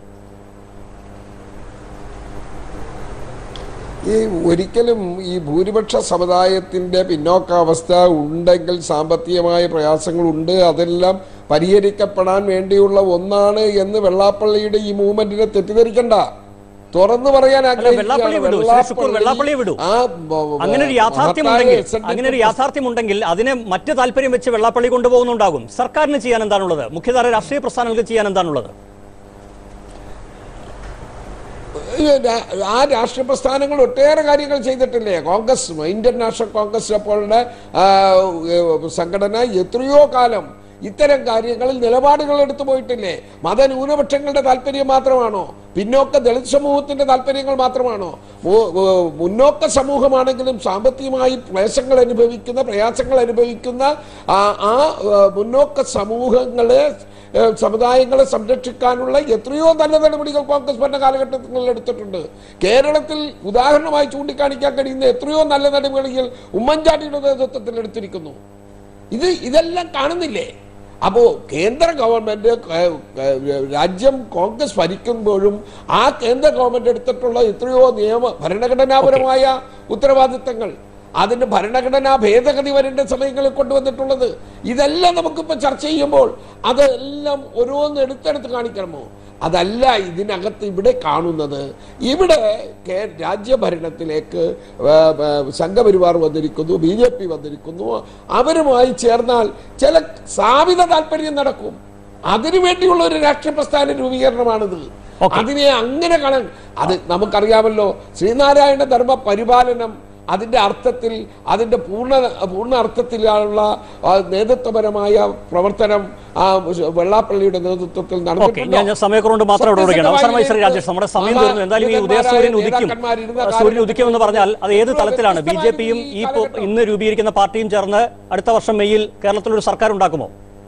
ഈ ഒരിക്കലും ഈ ഭൂരിപക്ഷ സമുദായത്തിന്റെ പിന്നോക്കാവസ്ഥ ഉണ്ടെങ്കിൽ സാമ്പത്തികമായ പ്രയാസങ്ങളുണ്ട് അതെല്ലാം പരിഹരിക്കപ്പെടാൻ വേണ്ടിയുള്ള ഒന്നാണ് എന്ന് വെള്ളാപ്പള്ളിയുടെ ഈ മൂവ്മെന്റിനെ തെറ്റിദ്ധരിക്കണ്ട തുറന്നു പറയാൻ വെള്ളാപ്പള്ളി വിടൂ ശ്രീ ശുക്കൂർ വെള്ളാപ്പള്ളിയെ വിടൂ ആ ബ- ബ- അങ്ങനെ ഒരു യാഥാർത്ഥ്യം മഹത്തായ ഉണ്ടെങ്കിൽ SNDP അങ്ങനെ ഒരു യാഥാർത്ഥ്യം ഉണ്ടെങ്കിൽ അതിനെ മറ്റ് താല്പര്യം വെച്ച് വെള്ളാപ്പള്ളി കൊണ്ടുപോകുന്നുണ്ടാകും സർക്കാരിന് ചെയ്യാൻ എന്താണുള്ളത് മുഖ്യധാര രാഷ്ട്രീയ പ്രസ്ഥാനങ്ങൾക്ക് ചെയ്യാൻ എന്താണുള്ളത് ഈ രാ- ആ രാഷ്ട്രീയ പ്രസ്ഥാനങ്ങൾ ഒട്ടേറെ കാര്യങ്ങൾ ചെയ്തിട്ടില്ലേ കോൺഗ്രസ് ഇന്ത്യൻ നാഷണൽ കോൺഗ്രസ് അപ്പോഴുടെ ആ, ഏ, സംഘടന എത്രയോ കാലം ഇത്തരം കാര്യങ്ങളിൽ നിലപാടുകൾ എടുത്തു പോയിട്ടില്ലേ മതന്യൂനപക്ഷങ്ങളുടെ താല്പര്യം മാത്രമാണോ പിന്നോക്ക ദളിത് സമൂഹത്തിന്റെ താല്പര്യങ്ങൾ മാത്രമാണോ മു- മു- മുന്നോക്ക സമൂഹമാണെങ്കിലും സാമ്പത്തികമായി ക്ലേശങ്ങൾ അനുഭവിക്കുന്ന പ്രയാസങ്ങൾ അനുഭവിക്കുന്ന ആ ആ ആ, മുന്നോക്ക സമൂഹങ്ങളെ ഏഹ് സമുദായങ്ങളെ സംരക്ഷിക്കാനുള്ള എത്രയോ നല്ല നടപടികൾ കോൺഗ്രസ് ഭരണ കാലഘട്ടങ്ങളിൽ എടുത്തിട്ടുണ്ട് കേരളത്തിൽ ഉദാഹരണമായി ചൂണ്ടിക്കാണിക്കാൻ കഴിയുന്ന എത്രയോ നല്ല നടപടികൾ ഉമ്മൻചാണ്ടിയുടെ നേതൃത്വത്തിൽ എടുത്തിരിക്കുന്നു ഇത് ഇതെല്ലാം കാണുന്നില്ലേ അപ്പോ കേന്ദ്ര ഗവൺമെന്റ് ഏഹ്, ഏഹ്, രാജ്യം കോൺഗ്രസ് ഭരിക്കുമ്പോഴും ആ കേന്ദ്ര ഗവൺമെന്റ് എടുത്തിട്ടുള്ള എത്രയോ നിയമ ഭരണഘടനാപരമായ ഉത്തരവാദിത്തങ്ങൾ അതിന്റെ ഭരണഘടനാ ഭേദഗതി വരേണ്ട സമയങ്ങളിൽ കൊണ്ടുവന്നിട്ടുള്ളത് ഇതെല്ലാം നമുക്കിപ്പോൾ ചർച്ച ചെയ്യുമ്പോൾ അതെല്ലാം ഓരോന്ന് എടുത്തെടുത്ത് കാണിക്കണമോ അതല്ല ഇതിനകത്ത് ഇവിടെ കാണുന്നത് ഇവിടെ കേ- രാജ്യഭരണത്തിലേക്ക് ആ, ആ, സംഘപരിവാർ വന്നിരിക്കുന്നു ബി ജെ പി വന്നിരിക്കുന്നു അവരുമായി ചേർന്നാൽ ചില സ്ഥാപിത താല്പര്യം നടക്കും അതിനുവേണ്ടിയുള്ള ഒരു രാഷ്ട്രീയ പ്രസ്ഥാന രൂപീകരണമാണിത് അതിനെ അങ്ങനെ കാണാൻ അത് നമുക്കറിയാമല്ലോ ശ്രീനാരായണ ധർമ്മ പരിപാലനം അതിന്റെ അർത്ഥത്തിൽ അതിന്റെ പൂർണ്ണ പൂർണ്ണ അർത്ഥത്തിലുള്ള ആ, നേതൃത്വപരമായ പ്രവർത്തനം ആ, വെള്ളാപ്പള്ളിയുടെ നേതൃത്വത്തിൽ ഓക്കെ നടന്നിട്ടുണ്ടോ? ഞാൻ ഞാൻ സമയക്കുറവുണ്ട് മാത്രം ഇടപെടുകയാണ് അവസാനമായി ശ്രീ രാജേഷ് നമ്മുടെ സമയം തീർന്നു എന്തായാലും ഈ ഉദയസൂര്യൻ ഉദിക്കും സൂര്യൻ ഉദിക്കുമെന്ന് പറഞ്ഞാൽ അത് ഏത് തലത്തിലാണ് ബി ജെ പിയും ഈ പോ- ഇന്ന് രൂപീകരിക്കുന്ന പാർട്ടിയും ചേർന്ന് അടുത്ത വർഷം മെയ്യിൽ കേരളത്തിലൊരു സർക്കാർ ഉണ്ടാക്കുമോ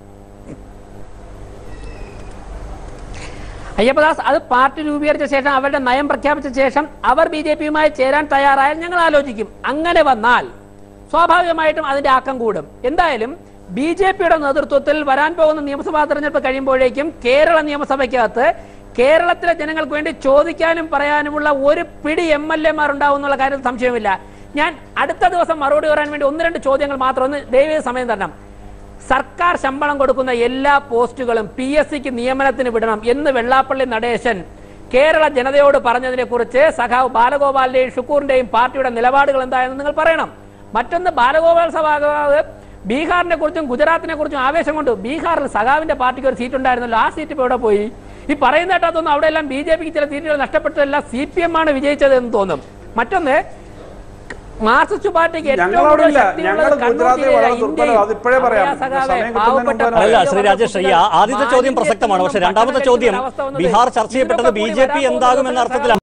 അയ്യപ്പദാസ് അത് പാർട്ടി രൂപീകരിച്ച ശേഷം അവരുടെ നയം പ്രഖ്യാപിച്ച ശേഷം അവർ ബി ജെ പിയുമായി ചേരാൻ തയ്യാറായാൽ ഞങ്ങൾ ആലോചിക്കും അങ്ങനെ വന്നാൽ സ്വാഭാവികമായിട്ടും അതിന്റെ ആക്കം കൂടും എന്തായാലും ബി ജെ പിയുടെ നേതൃത്വത്തിൽ വരാൻ പോകുന്ന നിയമസഭാ തെരഞ്ഞെടുപ്പ് കഴിയുമ്പോഴേക്കും കേരള നിയമസഭയ്ക്കകത്ത് കേരളത്തിലെ ജനങ്ങൾക്ക് വേണ്ടി ചോദിക്കാനും പറയാനുമുള്ള ഒരു പിടി എം എൽ എമാർ ഉണ്ടാവും എന്നുള്ള കാര്യത്തിൽ സംശയമില്ല ഞാൻ അടുത്ത ദിവസം മറുപടി പറയാൻ വേണ്ടി ഒന്ന് രണ്ട് ചോദ്യങ്ങൾ മാത്രം ഒന്ന് ദയവേത് സമയം തരണം സർക്കാർ ശമ്പളം കൊടുക്കുന്ന എല്ലാ പോസ്റ്റുകളും പി എസ് സിക്ക് നിയമനത്തിന് വിടണം എന്ന് വെള്ളാപ്പള്ളി നടേശൻ കേരള ജനതയോട് പറഞ്ഞതിനെ കുറിച്ച് സഖാവ് ബാലഗോപാലിന്റെയും ഷുക്കൂറിന്റെയും പാർട്ടിയുടെ നിലപാടുകൾ എന്തായെന്ന് നിങ്ങൾ പറയണം മറ്റൊന്ന് ബാലഗോപാൽ സഖാവ് ബീഹാറിനെ കുറിച്ചും ഗുജറാത്തിനെ കുറിച്ചും ആവേശം കൊണ്ട് ബീഹാറിൽ സഖാവിന്റെ പാർട്ടിക്ക് ഒരു സീറ്റ് ഉണ്ടായിരുന്നല്ലോ ആ സീറ്റ് ഇപ്പോൾ എവിടെ പോയി ഈ പറയുന്ന കേട്ടാത്തൊന്നും അവിടെ എല്ലാം ബി ജെ പിക്ക് ചില സീറ്റുകൾ നഷ്ടപ്പെട്ടതെല്ലാം സി പി എം ആണ് വിജയിച്ചത് എന്ന് തോന്നും മറ്റൊന്ന് മാർക്സിസ്റ്റ് പാർട്ടിക്ക് ഏറ്റവും ഞങ്ങളവിടെ കൂടുതൽ ഇല്ല. ശക്തിയുള്ളത് ഞങ്ങൾ കണ്ണൂർ ഗുജറാത്തിൽ ജില്ലയിലെ വളരെ ഇന്ത്യയിൽ ദുർബലം. അതിപ്പോഴേ പറയാം. അറിയാ സഖാവേ, സമയം കിട്ടുന്നതിന് പാവപ്പെട്ട മുമ്പ് അല്ല പറയാം. ശ്രീ രാജേഷ് ഈ ആ- ആദ്യത്തെ ചോദ്യം പ്രസക്തമാണ് പക്ഷെ രണ്ടാമത്തെ ചോദ്യം ബീഹാർ ചർച്ച ചെയ്യപ്പെട്ടത് ബി ജെ പി എന്താകുമെന്ന അർത്ഥത്തിലാണ്